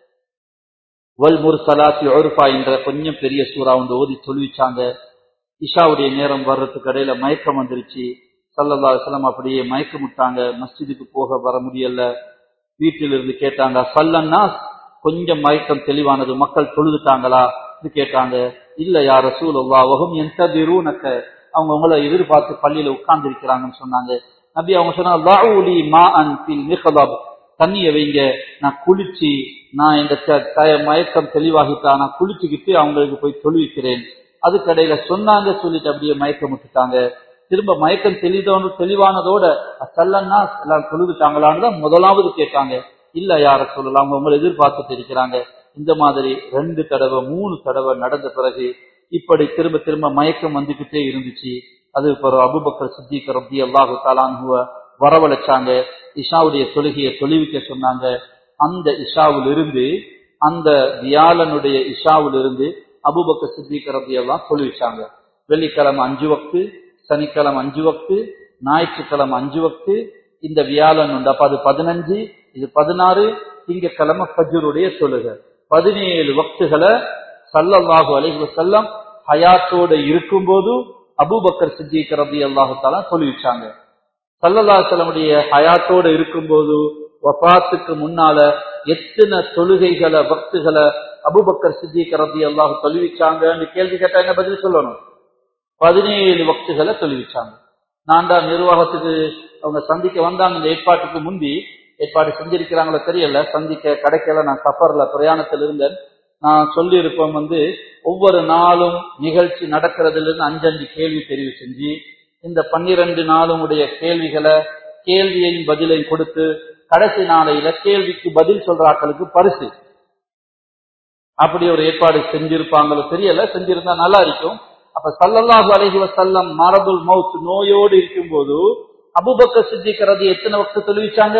வல் முர்சலாத்தி ஒருபா என்ற கொஞ்சம் பெரிய சூறா வந்து ஓதி சொல்விச்சாங்க இஷாவுடைய நேரம் வர்றதுக்கு இடையில மயக்கம் வந்துருச்சு சல்லல்லா அலுவலம் அப்படியே மயக்கமுட்டாங்க மஸ்ஜிதுக்கு போக வர முடியல வீட்டில் இருந்து கேட்டாங்க சல்லன்னா கொஞ்சம் மயக்கம் தெளிவானது மக்கள் தொழுதுட்டாங்களா இது கேட்டாங்க இல்ல யார சூழல்லா வகும் எந்த நக்க அவங்க உங்களை எதிர்பார்த்து பள்ளியில உட்கார்ந்து இருக்கிறாங்கன்னு சொன்னாங்க நபி அவங்க சொன்னாங்க மா அன் பில் மிகதாப் தண்ணிய வைங்க நான் குளிச்சு நான் இந்த மயக்கம் தெளிவாகிட்டா நான் குளிச்சுக்கிட்டு அவங்களுக்கு போய் தொழுவிக்கிறேன் அதுக்கடையில சொன்னாங்க சொல்லிட்டு அப்படியே மயக்கம் விட்டுட்டாங்க திரும்ப மயக்கம் தெளிதோன்னு தெளிவானதோட சல்லன்னா எல்லாம் தொழுதுட்டாங்களான்னு தான் முதலாவது கேட்டாங்க இல்ல யார சொல்லலாம் அவங்க உங்களை எதிர்பார்த்துட்டு இருக்கிறாங்க இந்த மாதிரி ரெண்டு தடவை மூணு தடவை நடந்த பிறகு இப்படி திரும்ப திரும்ப மயக்கம் வந்துகிட்டே இருந்துச்சு அது பிறகு அபுபக்கர் சித்திக் ரப்தி அல்லாஹு தாலான்ஹுவ வரவழைச்சாங்க இஷாவுடைய தொழுகையை தொழுவிக்க சொன்னாங்க அந்த இஷாவில் இருந்து அந்த வியாழனுடைய இஷாவில் இருந்து அபுபக்க சித்திக் ரப்தி எல்லாம் தொழுவிச்சாங்க வெள்ளிக்கிழமை அஞ்சு வக்து சனிக்கிழமை அஞ்சு வக்து ஞாயிற்றுக்கிழமை அஞ்சு வக்து இந்த வியாழன் உண்டு அப்ப அது பதினஞ்சு இது பதினாறு திங்கக்கிழமை ஃபஜ்ருடைய தொழுகை பதினேழு வக்துகளை சல்லல்லாஹு அலைஹி வஸல்லம் ஹயாத்தோட இருக்கும்போது அபூபக்கர் சித்திக் ரபி அல்லாஹு தாலா தொழுவிச்சாங்க சல்லல்லா செல்லமுடைய ஹயாத்தோட இருக்கும்போது வபாத்துக்கு முன்னால எத்தனை தொழுகைகளை பக்துகளை அபுபக்கர் சித்திக் ரபி அல்லாஹு தொழுவிச்சாங்கன்னு கேள்வி கேட்டா என்ன பதில் சொல்லணும் பதினேழு வக்துகளை தொழுவிச்சாங்க நான் தான் நிர்வாகத்துக்கு அவங்க சந்திக்க வந்தாங்க இந்த ஏற்பாட்டுக்கு முந்தி ஏற்பாடு செஞ்சிருக்கிறாங்களோ தெரியல சந்திக்க கிடைக்கல நான் சஃபர்ல பிரயாணத்தில் இருந்தேன் நான் சொல்லி இருப்போம் வந்து ஒவ்வொரு நாளும் நிகழ்ச்சி நடக்கிறதுல இருந்து அஞ்சஞ்சு கேள்வி தெரிவு செஞ்சு இந்த பன்னிரண்டு நாளும் உடைய கேள்விகளை கேள்வியையும் பதிலையும் கொடுத்து கடைசி நாளையில கேள்விக்கு பதில் சொல்ற ஆட்களுக்கு பரிசு அப்படி ஒரு ஏற்பாடு செஞ்சிருப்பாங்களோ தெரியல செஞ்சிருந்தா நல்லா இருக்கும் அப்ப சல்லல்லாஹு அலைஹி வஸல்லம் மரபுல் மவுத் நோயோடு இருக்கும்போது அபுபக்கர் சித்திக்கிறது எத்தனை வக்து தொழுவிச்சாங்க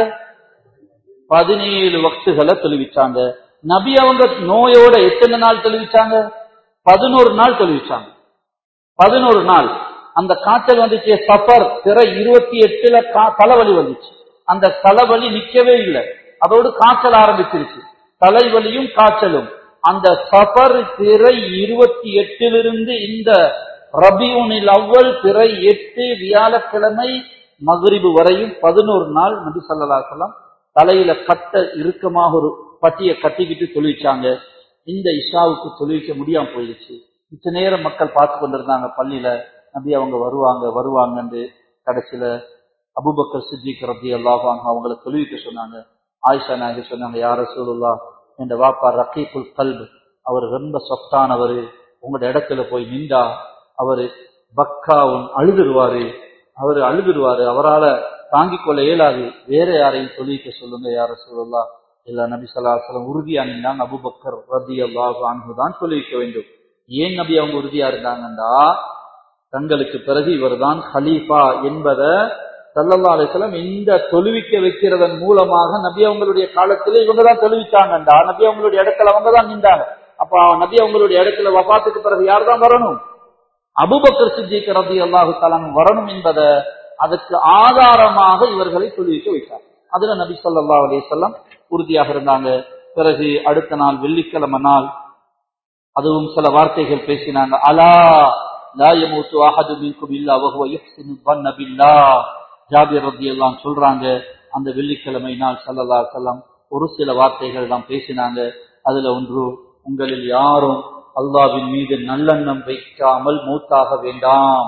பதினேழு வக்துகளை தொழுவிச்சாங்க நபி அவங்க நோயோட எத்தனை நாள் தொழுவிச்சாங்க பதினோரு நாள் தொழுவிச்சாங்க பதினோரு நாள் அந்த காய்ச்சல் வந்துச்சு சஃபர் பிற இருபத்தி எட்டுல தலைவலி வந்துச்சு அந்த தலைவலி நிக்கவே இல்லை அதோடு காய்ச்சல் ஆரம்பிச்சிருச்சு தலைவலியும் காய்ச்சலும் அந்த சஃபர் பிறை இருபத்தி எட்டிலிருந்து இந்த ரபியூனில் அவ்வள் பிறை எட்டு வியாழக்கிழமை மகரிபு வரையும் பதினோரு நாள் நபி சொல்லா செல்லாம் தலையில கட்ட இறுக்கமாக ஒரு பட்டியை கட்டிக்கிட்டு தொழிச்சாங்க இந்த இஷாவுக்கு தொழிலிக்க முடியாம போயிடுச்சு மிச்ச நேரம் மக்கள் பார்த்து கொண்டிருந்தாங்க பள்ளியில நபி அவங்க வருவாங்க வருவாங்கன்னு கடைசியில அபுபக்கர் சித்திக் ரபி அல்லாஹாங்க அவங்களை தொழுவிக்க சொன்னாங்க ஆயிஷா நாயகி சொன்னாங்க யார சூழல்லா என்ற வாப்பா ரக்கீக்குல் கல்ப் அவர் ரொம்ப சொத்தானவர் உங்களோட இடத்துல போய் நின்றா அவரு பக்காவும் அழுதுருவாரு அவரு அழுதுருவாரு அவரால தாங்கிக் கொள்ள இயலாது வேற யாரையும் தொழிலிக்க சொல்லுங்க யார சூழல்லா இல்ல நபி சல்லாஹலம் உறுதியா நின்றாங்க அபுபக்கர் ரதி அல்லாஹு தான் தொழிலிக்க வேண்டும் ஏன் நபி அவங்க உறுதியா இருந்தாங்கண்டா தங்களுக்கு பிறகு இவர்தான் ஹலீஃபா என்பதை சல்லல்லா அலிஸ்லாம் இந்த தொழுவிக்க வைக்கிறதன் மூலமாக நபி அவங்களுடைய காலத்துல இவங்க தான் தொழுவிச்சாங்கண்டா நபி அவங்களுடைய இடத்துல அவங்க தான் நின்றாங்க அப்ப நபி அவங்களுடைய இடத்துல வபாத்துக்கு பிறகு யார் தான் வரணும் அபுபக்கர் சித்திக் ரபி அல்லாஹு தலாம் வரணும் என்பதை அதுக்கு ஆதாரமாக இவர்களை தொழுவிக்க வைத்தார் அதுல நபி சொல்லா அலிசல்லாம் உறுதியாக இருந்தாங்க பிறகு அடுத்த நாள் வெள்ளிக்கிழமை நாள் அதுவும் சில வார்த்தைகள் பேசினாங்க அலா லா யமூத்து அஹது மின்கும் இல்லா வஹுவ யுஹ்சினு ظن بالله ஜாபிர் ரத்தி எல்லாம் சொல்றாங்க அந்த வெள்ளிக்கிழமை நாள் சல்லல்லா செல்லம் ஒரு சில வார்த்தைகள் தான் பேசினாங்க அதுல ஒன்று உங்களில் யாரும் அல்லாவின் மீது நல்லெண்ணம் வைக்காமல் மூத்தாக வேண்டாம்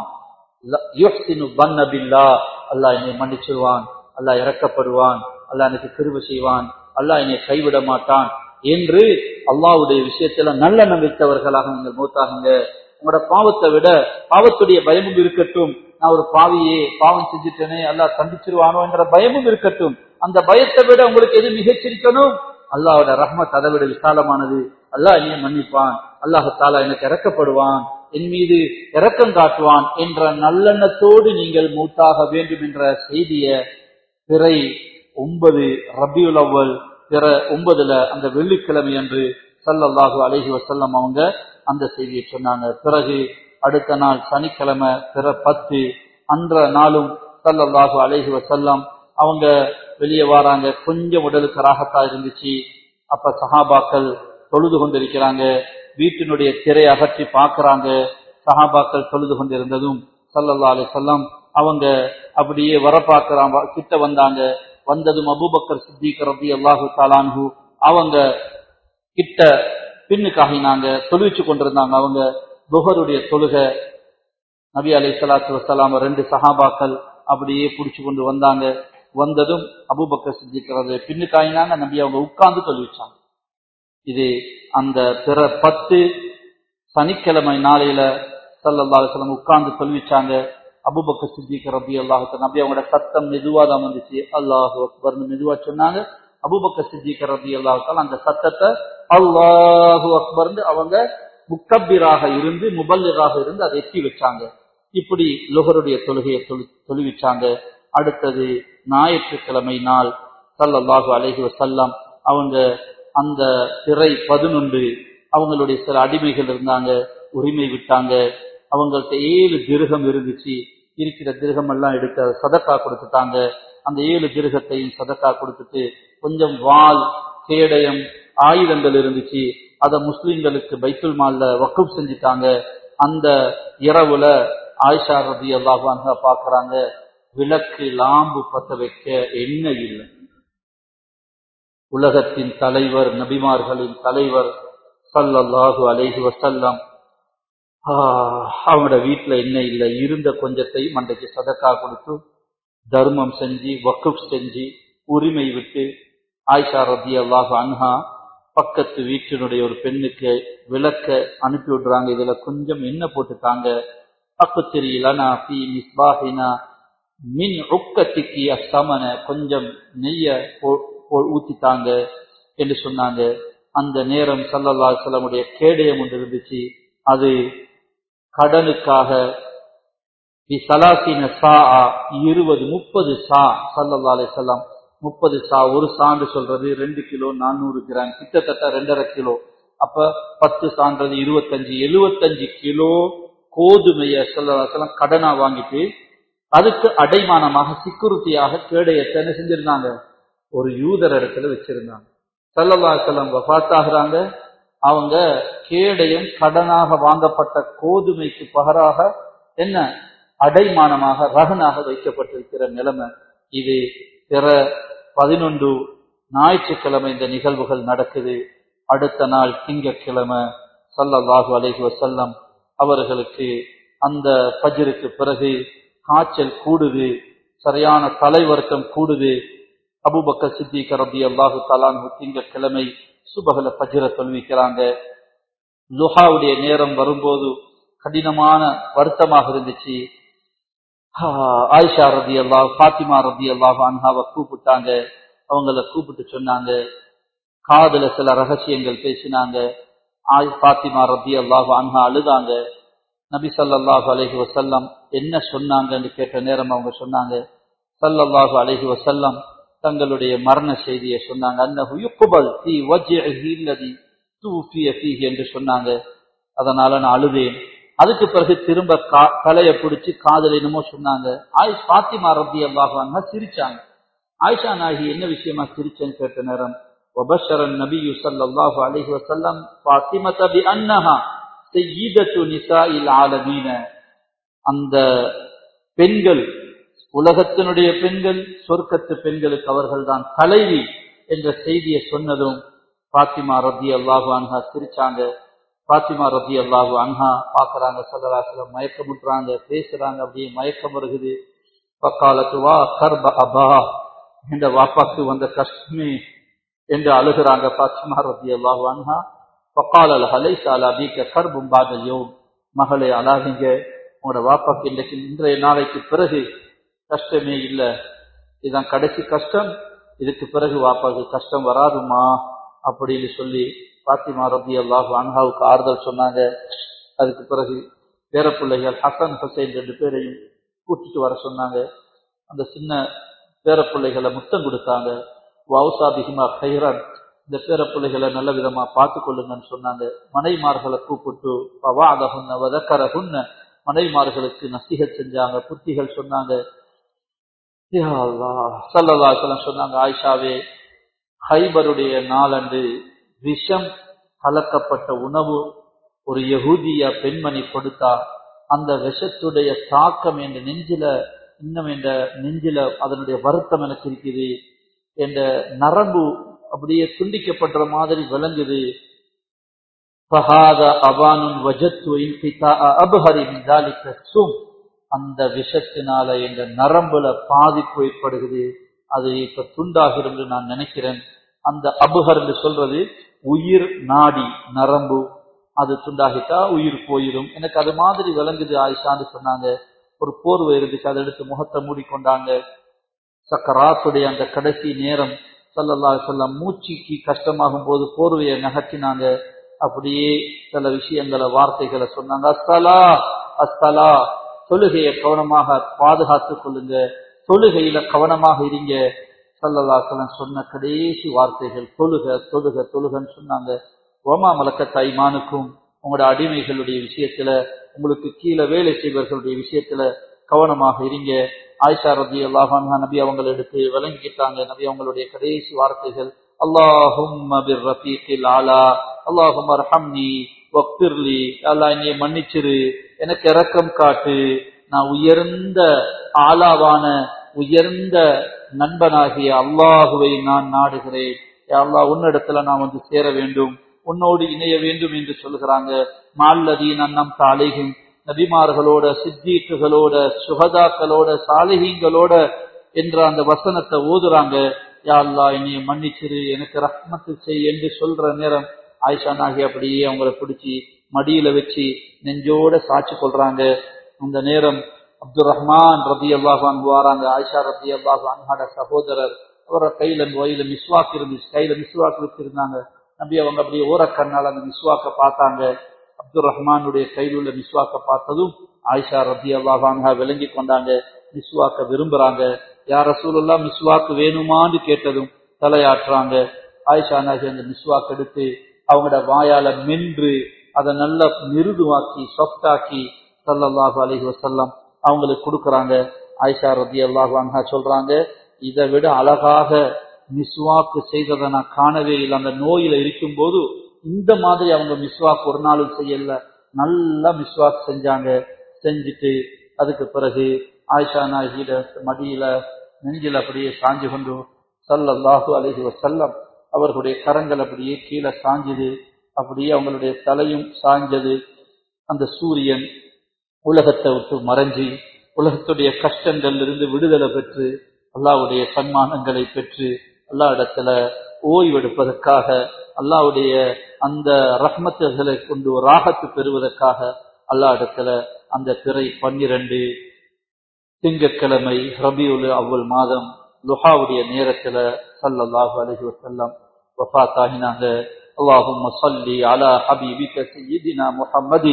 அல்லாஹ் என்னை மன்னிச்சிருவான் அல்லாஹ் இறக்கப்படுவான் அல்லாஹ் எனக்கு கிருப செய்வான் அல்லாஹ் என்னை கைவிட மாட்டான் என்று அல்லாவுடைய விஷயத்துல நல்லெண்ணம் வைத்தவர்களாக நீங்கள் மூத்தாகுங்க உங்களோட பாவத்தை விட பாவத்துடைய பயமும் இருக்கட்டும் நான் ஒரு பாவியே பாவம் செஞ்சுட்டேனே அல்லாஹ் தண்டிச்சிருவானோ என்ற பயமும் இருக்கட்டும் அந்த பயத்தை விட உங்களுக்கு எது மிகச்சிரிக்கணும் அல்லாவோட ரஹ்மத் அதை விட விசாலமானது அல்லாஹ் என்னை மன்னிப்பான் அல்லாஹு தாலா எனக்கு இறக்கப்படுவான் என் மீது இரக்கம் காட்டுவான் என்ற நல்லெண்ணத்தோடு நீங்கள் மூத்தாக வேண்டும் என்ற செய்திய பிறை ஒன்பது ரபியுல் அவ்வல் பிற ஒன்பதுல அந்த வெள்ளிக்கிழமை அன்று சல்லல்லாஹு அலைஹி வசல்லம் அவங்க அந்த செய்தியை சொன்னாங்க பிறகு அடுத்த நாள் சனிக்கிழமை பிற பத்து அன்ற நாளும் சல்லல்லாஹு அலைஹி வசல்லம் அவங்க வெளியே வராங்க கொஞ்சம் உடலுக்கு ராகத்தா இருந்துச்சு அப்ப சஹாபாக்கள் தொழுது கொண்டிருக்கிறாங்க வீட்டினுடைய திரை அகற்றி பார்க்கறாங்க சஹாபாக்கள் தொழுது கொண்டிருந்ததும் சல்லல்லா அலி சொல்லம் அவங்க அப்படியே வர பார்க்கறாங்க கிட்ட வந்தாங்க வந்ததும் அபூபக்கர் சித்திக் ரபி அல்லாஹு தாலான்ஹு அவங்க கிட்ட பின்னுக்காகினாங்க தொழுவிச்சு கொண்டிருந்தாங்க அவங்க துஹருடைய தொழுகை நபி அலை சலாத்து வசலாம் ரெண்டு சஹாபாக்கள் அப்படியே புடிச்சு கொண்டு வந்தாங்க வந்ததும் அபூபக்கர் சித்திக்கிறது பின்னுக்காயினாங்க நபி அவங்க உட்கார்ந்து தொழுவிச்சாங்க இது அந்த பிற பத்து சனிக்கிழமை நாளையில சல்லல்லா அலிஸ்லாம் உட்கார்ந்து தொழுவிச்சாங்க அபுபக்க சித்திக் ரபி அல்லாஹு நபி அவங்களோட சத்தம் மெதுவா தான் வந்துச்சு அல்லாஹு அக்பர்னு மெதுவா சொன்னாங்க அபுபக்க சித்திக் ரபி அல்லாஹால அந்த சத்தத்தை அல்லாஹு அக்பர்னு அவங்க முக்கப்பிராக இருந்து முபல்லிராக இருந்து அதை எட்டி வச்சாங்க இப்படி லுகருடைய தொழுகையை தொழு தொழுவிச்சாங்க அடுத்தது ஞாயிற்றுக்கிழமை நாள் சல்லல்லாஹு அலைஹி வசல்லம் அவங்க அந்த திரை பதினொன்று அவங்களுடைய சில அடிமைகள் இருந்தாங்க உரிமை விட்டாங்க அவங்கள்ட்ட ஏழு திருகம் இருந்துச்சு இருக்கிற திருகம் எல்லாம் எடுக்க சதக்கா கொடுத்துட்டாங்க அந்த ஏழு திருகத்தையும் சதக்கா கொடுத்துட்டு கொஞ்சம் வால் கேடயம் ஆயுதங்கள் இருந்துச்சு அத முஸ்லிம்களுக்கு பைத்துல் மால்ல வக்குப் செஞ்சுட்டாங்க அந்த இரவுல ஆயிஷா ரபி அல்லாஹாங்க பாக்குறாங்க விளக்கு லாம்பு பத்த வைக்க என்ன இல்லை உலகத்தின் தலைவர் நபிமார்களின் தலைவர் சல்லல்லாஹு அலைஹி வசல்லம் அவனோட வீட்டுல என்ன இல்லை இருந்த கொஞ்சத்தையும் அன்றைக்கு சதக்கா கொடுத்து தர்மம் செஞ்சு வக்குப் செஞ்சு உரிமை விட்டு ஆயிஷா ரபி அல்லாஹு அன்ஹா பக்கத்து வீட்டினுடைய ஒரு பெண்ணுக்கு விளக்க அனுப்பி விடுறாங்க இதுல கொஞ்சம் என்ன போட்டுட்டாங்க அக்கு தெரியலனா பி மிஸ்பாஹினா மின் உக்கத்திக்கு அசமன கொஞ்சம் நெய்ய ஊத்திட்டாங்க என்று சொன்னாங்க அந்த நேரம் சல்லல்லா செல்லமுடைய கேடயம் ஒன்று இருந்துச்சு அது கடனுக்காக சலாசின சா இருபது முப்பது சா சல்லல்லா அலை செல்லம் முப்பது சா ஒரு சான்று சொல்றது ரெண்டு கிலோ நானூறு கிராம் கிட்டத்தட்ட ரெண்டரை கிலோ அப்ப பத்து சான்றது இருபத்தஞ்சு எழுபத்தஞ்சு கிலோ கோதுமைய சொல்லலாம் கடனா வாங்கிட்டு அதுக்கு அடைமானமாக சிக்குறுத்தியாக கேடயத்தை என்ன செஞ்சிருந்தாங்க ஒரு யூதர் இடத்துல வச்சிருந்தாங்க சல்லல்லா செல்லம் வஃத்தாகிறாங்க அவங்க கேடயம் கடனாக வாங்கப்பட்ட கோதுமைக்கு பகராக என்ன அடைமானமாக ரகனாக வைக்கப்பட்டிருக்கிற நிலைமை இது பிற பதினொன்று ஞாயிற்றுக்கிழமை இந்த நிகழ்வுகள் நடக்குது அடுத்த நாள் திங்கக்கிழமை சல்லல்லாஹு அலைஹி வசல்லம் அவர்களுக்கு அந்த பஜருக்கு பிறகு காய்ச்சல் கூடுது சரியான தலைவர்க்கம் கூடுது அபுபக்க சித்திக ரபி அல்லாஹு தலான் திங்கக்கிழமை சுபகல பஜ்ர தொல்விக்கிறாங்க லுஹாவுடைய நேரம் வரும்போது கடினமான வருத்தமாக இருந்துச்சு ஆயிஷா ரபி அல்லாஹ் பாத்திமா ரபி அல்லாஹ் அன்ஹாவை கூப்பிட்டாங்க அவங்கள கூப்பிட்டு சொன்னாங்க காதுல சில ரகசியங்கள் பேசினாங்க ஆய் பாத்திமா ரபி அல்லாஹ் அன்ஹா அழுதாங்க நபி சல்லாஹு அலஹி வசல்லம் என்ன சொன்னாங்கன்னு கேட்ட நேரம் அவங்க சொன்னாங்க சல்லல்லாஹு அலஹி வசல்லம் தங்களுடைய மரண செய்தியை சொன்னாங்க அன்னஹு யுக்குபல் தி வஜ்இஹி அல்லதி தூஃபிய ஃபீஹி என்று சொன்னாங்க அதனால நான் அழுதேன் அதுக்கு பிறகு திரும்ப தலைய பிடிச்சு காதல் என்னமோ சொன்னாங்க ஆயிஷ் பாத்திமா ரபி அல்லாஹாங்க சிரிச்சாங்க ஆயிஷா நாகி என்ன விஷயமா சிரிச்சேன்னு கேட்ட நேரம் وبشر النبي صلى الله عليه وسلم فاطمة بأنها سيدة نساء العالمين அந்த பெண்கள் உலகத்தினுடைய பெண்கள் சொர்க்கத்து பெண்களுக்கு அவர்கள்தான் தலைவி என்ற செய்தியை சொன்னதும் பாத்திமா ரத்தி அல்லாஹு அன்ஹா சிரிச்சாங்க பாத்திமா ரத்தி அல்லாஹு அன்ஹா பாக்குறாங்க சல்லராசில மயக்கமுட்டுறாங்க பேசுறாங்க அப்படியே மயக்கம் வருகுது பக்காலத்து வா கர்ப அபா இந்த வாப்பாக்கு வந்த கஷ்டமே என்று அழுகிறாங்க பாத்திமா ரத்தி அல்லாஹு அன்ஹா பக்கால் அல் ஹலை சாலா பீக்க கர்பும் பாதல் யோம் மகளே அழாதீங்க உங்களோட வாப்பாக்கு இன்றைக்கு இன்றைய நாளைக்கு பிறகு கஷ்டமே இல்ல இதுதான் கடைசி கஷ்டம் இதுக்கு பிறகு வாப்பாக்கு கஷ்டம் வராதுமா அப்படின்னு சொல்லி பாத்திமா ரபி அல்லாஹு அன்ஹாவுக்கு ஆறுதல் சொன்னாங்க அதுக்கு பிறகு பேரப்பிள்ளைகள் ஹசன் ஹுசைன் ரெண்டு பேரையும் கூட்டிட்டு வர சொன்னாங்க அந்த சின்ன பேரப்பிள்ளைகளை முத்தம் கொடுத்தாங்க வவுசா பிஹிமா ஹைரன் இந்த பேரப்பிள்ளைகளை நல்ல விதமா பார்த்து கொள்ளுங்கன்னு சொன்னாங்க மனைமார்களை கூப்பிட்டு பவாதகுன்ன வதக்கரகுன்ன மனைமார்களுக்கு நசிகத் செஞ்சாங்க புத்திகள் சொன்னாங்க சல்லல்லாசலம் சொன்னாங்க ஆயிஷாவே ஹைபருடைய நாளன்று விஷம் கலக்கப்பட்ட உணவு ஒரு யகூதிய பெண்மணி கொடுத்தா அந்த விஷத்துடைய தாக்கம் என்ற நெஞ்சில இன்னும் என்ற நெஞ்சில அதனுடைய வருத்தம் எனக்கு இருக்குது என்ற நரம்பு அப்படியே துண்டிக்கப்படுற மாதிரி விளங்குது அந்த விஷத்தினால என்ற நரம்புல பாதிப்பு ஏற்படுகிறது அது இப்ப துண்டாகிறது என்று நான் நினைக்கிறேன் அந்த அபுகர் என்று சொல்றது உயிர் நாடி நரம்பு அது துண்டாகிட்டா உயிர் போயிடும் எனக்கு அது மாதிரி விளங்குது ஆயிஷான்னு சொன்னாங்க ஒரு போர்வை இருந்துச்சு அதை எடுத்து முகத்தை மூடிக்கொண்டாங்க சக்கராத்துடைய அந்த கடைசி நேரம் சல்லல்லா சொல்லம் மூச்சுக்கு கஷ்டமாகும் போது போர்வையை நகர்த்தினாங்க அப்படியே சில விஷயங்களை வார்த்தைகளை சொன்னாங்க அஸ்தலா அஸ்தலா தொழுகையை கவனமாக பாதுகாத்துக் கொள்ளுங்க தொழுகையில கவனமாக இருங்க சல்லல்லா சொல்லம் சொன்ன கடைசி வார்த்தைகள் தொழுக தொழுக தொழுகன்னு சொன்னாங்க ஓமா மலக்க தைமானுக்கும் உங்களோட அடிமைகளுடைய விஷயத்துல உங்களுக்கு கீழே வேலை செய்வர்களுடைய விஷயத்துல கவனமாக இருங்க ஆயிஷா ரபி அல்லாஹான் நபி அவங்களை எடுத்து விளங்கிக்கிட்டாங்க நபி அவங்களுடைய கடைசி வார்த்தைகள் அல்லாஹும் ஆலா அல்லாஹும் அரஹம்னி வக்திர்லி அல்லா என்னைய மன்னிச்சிரு எனக்கு இரக்கம் காட்டு நான் உயர்ந்த ஆளாவான உயர்ந்த நண்பனாகிய அல்லாஹுவை நான் நாடுகிறேன் அல்லாஹ் உன்னிடத்துல நான் வந்து சேர வேண்டும் உன்னோடு இணைய வேண்டும் என்று சொல்கிறாங்க மால்லதீன் அன்னம் தாலிகும் நபிமார்களோட சித்தீக்குகளோட சுகதாக்களோட சாலிகங்களோட என்ற அந்த வசனத்தை ஓதுறாங்க யா அல்லா என்னைய மன்னிச்சிரு எனக்கு ரஹ்மத்து செய் என்று சொல்ற நேரம் ஆயிஷா நாகி அப்படியே அவங்கள பிடிச்சி மடியில வச்சு நெஞ்சோட சாட்சி கொள்றாங்க அந்த நேரம் அப்துல் ரஹ்மான் ரபி அல்லாஹான் வாராங்க ஆயிஷா ரபி அல்லாஹான் சகோதரர் அவர கையில வயல மிஸ்வாக் இருந்துச்சு கையில மிஸ்வாக் வச்சிருந்தாங்க நபி அவங்க அப்படியே ஓரக்கண்ணால் அந்த மிஸ்வாக்க பார்த்தாங்க அப்துல் ரஹ்மானுடைய கையில் உள்ள மிஸ்வாக்க பார்த்ததும் ஆயிஷா ரபி அல்லாஹான்ஹா விளங்கி கொண்டாங்க மிஸ்வாக்க விரும்புறாங்க யார் ரசூலுல்லா மிஸ்வாக்கு வேணுமான்னு கேட்டதும் தலையாட்டுறாங்க ஆயிஷா நாகி அந்த மிஸ்வாக் எடுத்து அவங்களோட வாயால மென்று அதை நல்லா மிருதுவாக்கி சொப்டாக்கி சல்லல்லாஹு அலஹி வசல்லம் அவங்களுக்கு கொடுக்கறாங்க ஆயிஷா ரபி அல்லாஹான்ஹா சொல்றாங்க இதை விட அழகாக மிஸ்வாக்கு செய்ததை நான் காணவே இல்லை அந்த நோயில இருக்கும் போது இந்த மாதிரி அவங்க மிஸ்வாக் ஒரு நாளும் செய்யல நல்லா மிஸ்வாக் செஞ்சாங்க செஞ்சுட்டு அதுக்கு பிறகு ஆயிஷா நாயகிட மடியில நெஞ்சில் அப்படியே சாஞ்சு கொண்டு சல்லல்லாஹு அலஹி வசல்லம் அவர்களுடைய கரங்கள் அப்படியே கீழே சாஞ்சுது அப்படியே அவங்களுடைய தலையும் சாஞ்சது அந்த சூரியன் உலகத்தை விட்டு மறைஞ்சி உலகத்துடைய கஷ்டங்கள் இருந்து விடுதலை பெற்று அல்லாவுடைய சன்மானங்களை பெற்று அல்லா இடத்துல ஓய்வெடுப்பதற்காக அல்லாவுடைய அந்த ரஹ்மத்துகளை கொண்டு ராகத்து பெறுவதற்காக அல்லா இடத்துல அந்த பிறை பன்னிரண்டு திங்கட்கிழமை ரபியுல் அவ்வள் மாதம் லுஹாவுடைய நேரத்துல சல்லல்லாஹு அலஹி வசல்லம் வஃத் ஆகினாங்க اللهم صل على حبيبك سيدنا محمد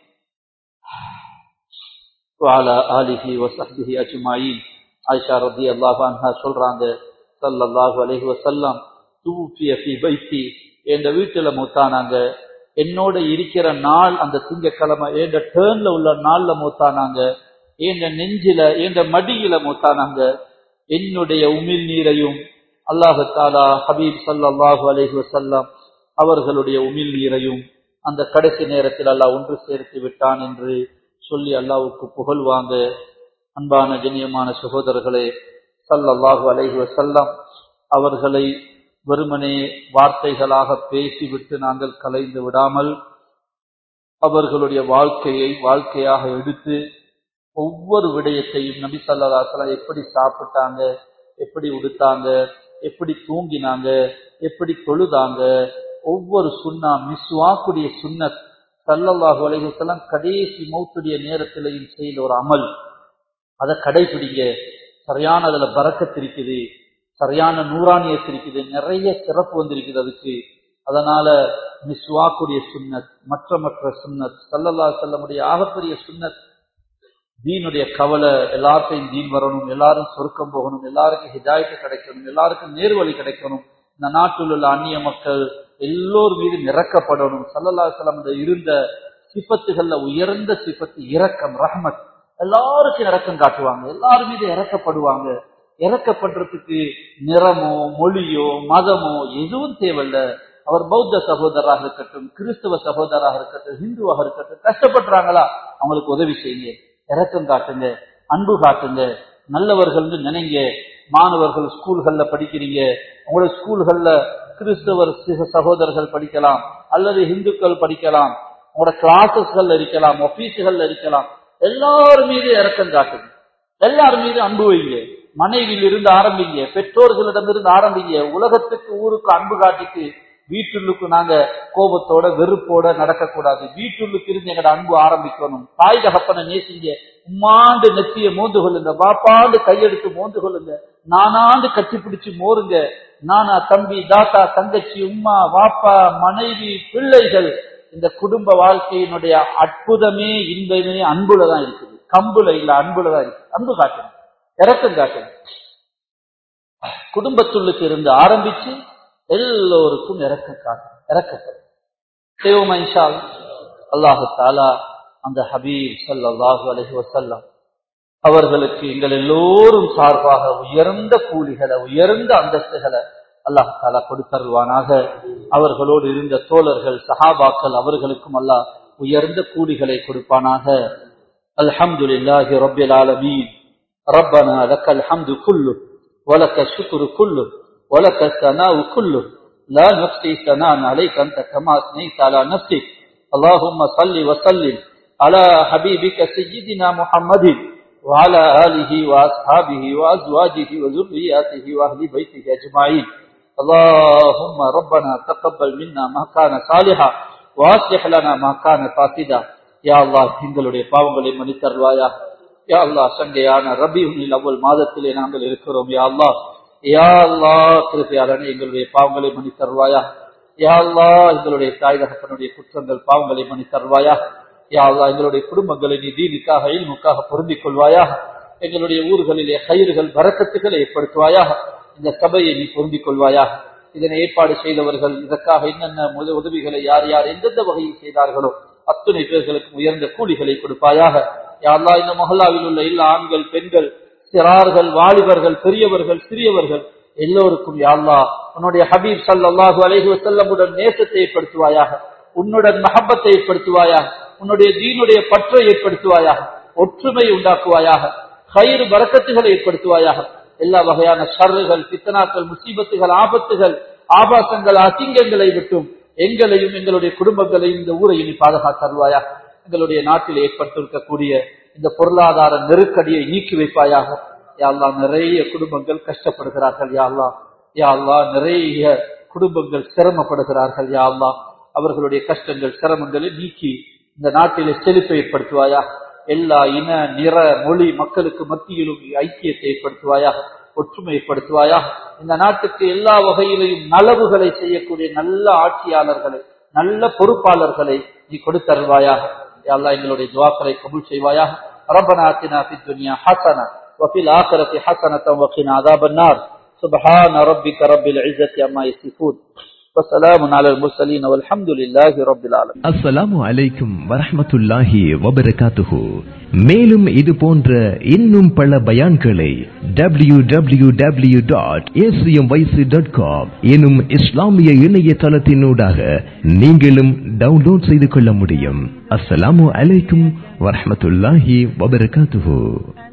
وعلى آله وصحبه أجمعين عائشة رضي الله عنها சொல்றாங்க சல்லல்லாஹு அலைஹி வஸல்லம் தூஃபிய ஃபி பைத்தி என்ற வீட்டுல மூத்தானாங்க என்னோட இருக்கிற நாள் அந்த திங்கக்கிழமை என்ற டேர்ன்ல உள்ள நாள்ல மூத்தானாங்க என்ற நெஞ்சில என்ற மடியில மூத்தானாங்க என்னுடைய உமிழ் நீரையும் அல்லாஹு தாலா ஹபீப் சல்லாஹூ அலைஹி வசல்லம் அவர்களுடைய உமிழ் நீரையும் அந்த கடைசி நேரத்தில் அல்லாஹ் ஒன்று சேர்த்து விட்டான் என்று சொல்லி அல்லாவுக்கு புகழ்வாங்க அன்பான கண்ணியமான சகோதரர்களே ஸல்லல்லாஹு அலைஹி வஸல்லம் அவர்களை வெறுமனே வார்த்தைகளாக பேசிவிட்டு நாங்கள் கலைந்து விடாமல் அவர்களுடைய வாழ்க்கையை வாழ்க்கையாக எடுத்து ஒவ்வொரு விடயத்தையும் நபி ஸல்லல்லாஹு அலைஹி வஸல்லம் எப்படி சாப்பிட்டாங்க எப்படி உடுத்தாங்க எப்படி தூங்கினாங்க எப்படி தொழுதாங்க ஒவ்வொரு சுண்ணா மிஸ்வாக்குடைய சுன்னத் ஸல்லல்லாஹு அலைஹி வஸல்லம் கடைசி மௌத்துடைய நேரத்திலையும் செய்த ஒரு அமல் அதை கடைபிடிங்க சரியான அதுல பறக்கத்து இருக்குது சரியான நூறானியத்து இருக்குது நிறைய சிறப்பு வந்திருக்குது அதுக்கு அதனால மிஸ்வாக்குடைய சுன்னத் மற்ற மற்ற சுன்னத் சல்லல்லா செல்லமுடைய ஆகப்பெரிய சுன்னத் தீனுடைய கவலை எல்லாத்தையும் தீன் வரணும் எல்லாரும் சொருக்கம் போகணும் எல்லாருக்கும் ஹிதாயத்து கிடைக்கணும் எல்லாருக்கும் நேர்வழி கிடைக்கணும் இந்த நாட்டில் உள்ள அந்நிய மக்கள் எல்லோர் மீது நிறக்கப்படணும் சல்லல்லா செல்லம் இருந்த சிப்பத்துகள்ல உயர்ந்த சிப்பத்து இரக்கம் ரஹ்மத் எல்லாருக்கும் இறக்கம் காட்டுவாங்க எல்லாரும் மீது இறக்கப்படுவாங்க இறக்கப்படுறதுக்கு நிறமோ மொழியோ மதமோ எதுவும் தேவையில்ல அவர் பௌத்த சகோதரராக இருக்கட்டும் கிறிஸ்தவ சகோதரராக இருக்கட்டும் ஹிந்துவாக இருக்கட்டும் கஷ்டப்படுறாங்களா அவங்களுக்கு உதவி செய்யுங்க இறக்கம் காட்டுங்க அன்பு காட்டுங்க நல்லவர்கள்னு நினைங்க மாணவர்கள் ஸ்கூல்கள்ல படிக்கிறீங்க உங்களோட ஸ்கூல்கள்ல கிறிஸ்தவர் சகோதரர்கள் படிக்கலாம் அல்லது இந்துக்கள் படிக்கலாம் உங்களோட கிளாஸஸ்கள்ல இருக்கலாம் ஆபீஸுகள்ல இருக்கலாம் எல்லாரும் மீது இறக்கம் காட்டுங்க எல்லாரும் மீது அன்பு வைங்க மனைவியில் இருந்து ஆரம்பிங்க பெற்றோர்களிடமிருந்து ஆரம்பிங்க உலகத்துக்கு ஊருக்கு அன்பு காட்டிட்டு வீட்டுள்ளுக்கு நாங்க கோபத்தோட வெறுப்போட நடக்கக்கூடாது வீட்டுள்ளுக்கு இருந்து எங்கட அன்பு ஆரம்பிக்கணும் தாய் தகப்பனை நேசிங்க உம்மாண்டு நெத்திய மோந்து கொள்ளுங்க பாப்பாண்டு கையெடுத்து மோந்து கொள்ளுங்க நானாண்டு கட்டி பிடிச்சு மோருங்க நானா தம்பி தாத்தா தங்கச்சி உம்மா வாப்பா மனைவி பிள்ளைகள் இந்த குடும்ப வாழ்க்கையினுடைய அற்புதமே இன்பமே அன்புல தான் இருக்குது கம்புல இல்ல அன்புல தான் இருக்கு அன்பு காட்டணும் இறக்கம் காட்டணும் குடும்பத்துள்ளுக்கு இருந்து ஆரம்பிச்சு எல்லோருக்கும் இறக்க காட்டும் இறக்கப்படும் தேவமா இன்ஷா அல்லாஹு தாலா அந்த ஹபீப் சல்லாஹூ அலஹி வசல்லம் அவர்களுக்கு எங்கள் எல்லோரும் சார்பாக உயர்ந்த கூலிகளை உயர்ந்த அந்தஸ்துகளை அல்லாஹ் தாலா கொடுத்தருவானாக அவர்களோடு இருந்த தோழர்கள் சஹாபாக்கள் அவர்களுக்கும் அல்லாஹ் உயர்ந்த கூலிகளை கொடுப்பானாக அல்ஹம்துலில்லாஹி ரப்பில் ஆலமீன் ربنا لك الحمد كله ولك الشكر كله ولك الثناء كله لا نفسي ثناء عليك أنت كما أثنيت على نفسك اللهم صل وسلم على حبيبك سيدنا محمد وعلى آله وأصحابه وأزواجه وذرياته وأهل بيته أجمعين اللهم ربنا تقبل منا ما كان صالحا وأصلح لنا ما كان فاسدا يا الله எங்களுடைய பாவங்களை மன்னித்தருவாயா யா அல்லா சண்டையான ரபியுனில் அவ்வள் மாதத்திலே நாங்கள் இருக்கிறோம் யா அல்லா யா அல்லா கிருப்பையாளனே எங்களுடைய பாவங்களை மன்னித்தருவாயா யா அல்லா எங்களுடைய தாய் தகப்பனுடைய குற்றங்கள் பாவங்களை மன்னித்தருவாயா யா அல்லா எங்களுடைய குடும்பங்களை நீ தீனுக்காக இல்முக்காக பொருந்திக் கொள்வாயா எங்களுடைய ஊர்களிலே கயிறுகள் வரக்கத்துக்களை ஏற்படுத்துவாயாக இந்த சபையை நீ பொருந்திக் கொள்வாயாக இதனை ஏற்பாடு செய்தவர்கள் இதற்காக என்னென்ன முத உதவிகளை யார் யார் எந்தெந்த வகையில் செய்தார்களோ அத்துணை பேர்களுக்கு உயர்ந்த கூலிகளை கொடுப்பாயாக யாழ்லா இந்த மொஹல்லாவில் உள்ள எல்லா ஆண்கள் பெண்கள் சிறார்கள் வாலிபர்கள் பெரியவர்கள் சிறியவர்கள் எல்லோருக்கும் யாழ்லா உன்னுடைய ஹபீப் சல்லாஹு அலைஹி வசல்லமுடன் நேசத்தை ஏற்படுத்துவாயாக உன்னுடன் மஹப்பத்தை ஏற்படுத்துவாயாக உன்னுடைய தீனுடைய பற்றை ஏற்படுத்துவாயாக ஒற்றுமை உண்டாக்குவாயாக கயிறு வரக்கத்துகளை ஏற்படுத்துவாயாக எல்லா வகையான ஷர்றுகள் பித்தனாக்கள் முசீபத்துகள் ஆபத்துகள் ஆபாசங்கள் அசிங்கங்களை விட்டும் எங்களையும் எங்களுடைய குடும்பங்களையும் இந்த ஊரையும் நீ பாதுகாத்தருவாயாக எங்களுடைய நாட்டில் ஏற்பட்டிருக்கக்கூடிய இந்த பொருளாதார நெருக்கடியை நீக்கி வைப்பாயாக யாழ்லா நிறைய குடும்பங்கள் கஷ்டப்படுகிறார்கள் யாழ்லா யாழ்லா நிறைய குடும்பங்கள் சிரமப்படுகிறார்கள் யாழ்லா அவர்களுடைய கஷ்டங்கள் சிரமங்களை நீக்கி இந்த நாட்டிலே செழிப்பை ஏற்படுத்துவாயா எல்லா இன நிற மொழி மக்களுக்கு மத்தியிலும் ஐக்கியத்தை ஏற்படுத்துவாயாக ஒற்றுமை ஏற்படுத்துவாயா இந்த நாட்டுக்கு எல்லா வகையிலையும் நலவுகளை செய்யக்கூடிய நல்ல ஆட்சியாளர்களை நல்ல பொறுப்பாளர்களை நீ கொடுத்தருவாயாக யாழ்லா எங்களுடைய துவாக்களை கபூல் செய்வாயாக ربنا آتنا في الدنيا حسنة وفي الآخرة حسنة وقنا عذاب النار سبحان ربك رب العزة عما يصفون وسلام على المرسلين والحمد لله رب العالمين அஸ்ஸலாமு அலைக்கும் வரஹ்மத்துல்லாஹி வபரகாத்துஹு மேலும் இது போன்ற இன்னும் பல பயான்களை W W W dot dot com எனும் இஸ்லாமிய இணையதளத்தினூடாக நீங்களும் டவுன்லோட் செய்து கொள்ள முடியும் அஸ்ஸலாமு அலைக்கும் வரஹ்மத்துல்லாஹி வபரகாத்துஹு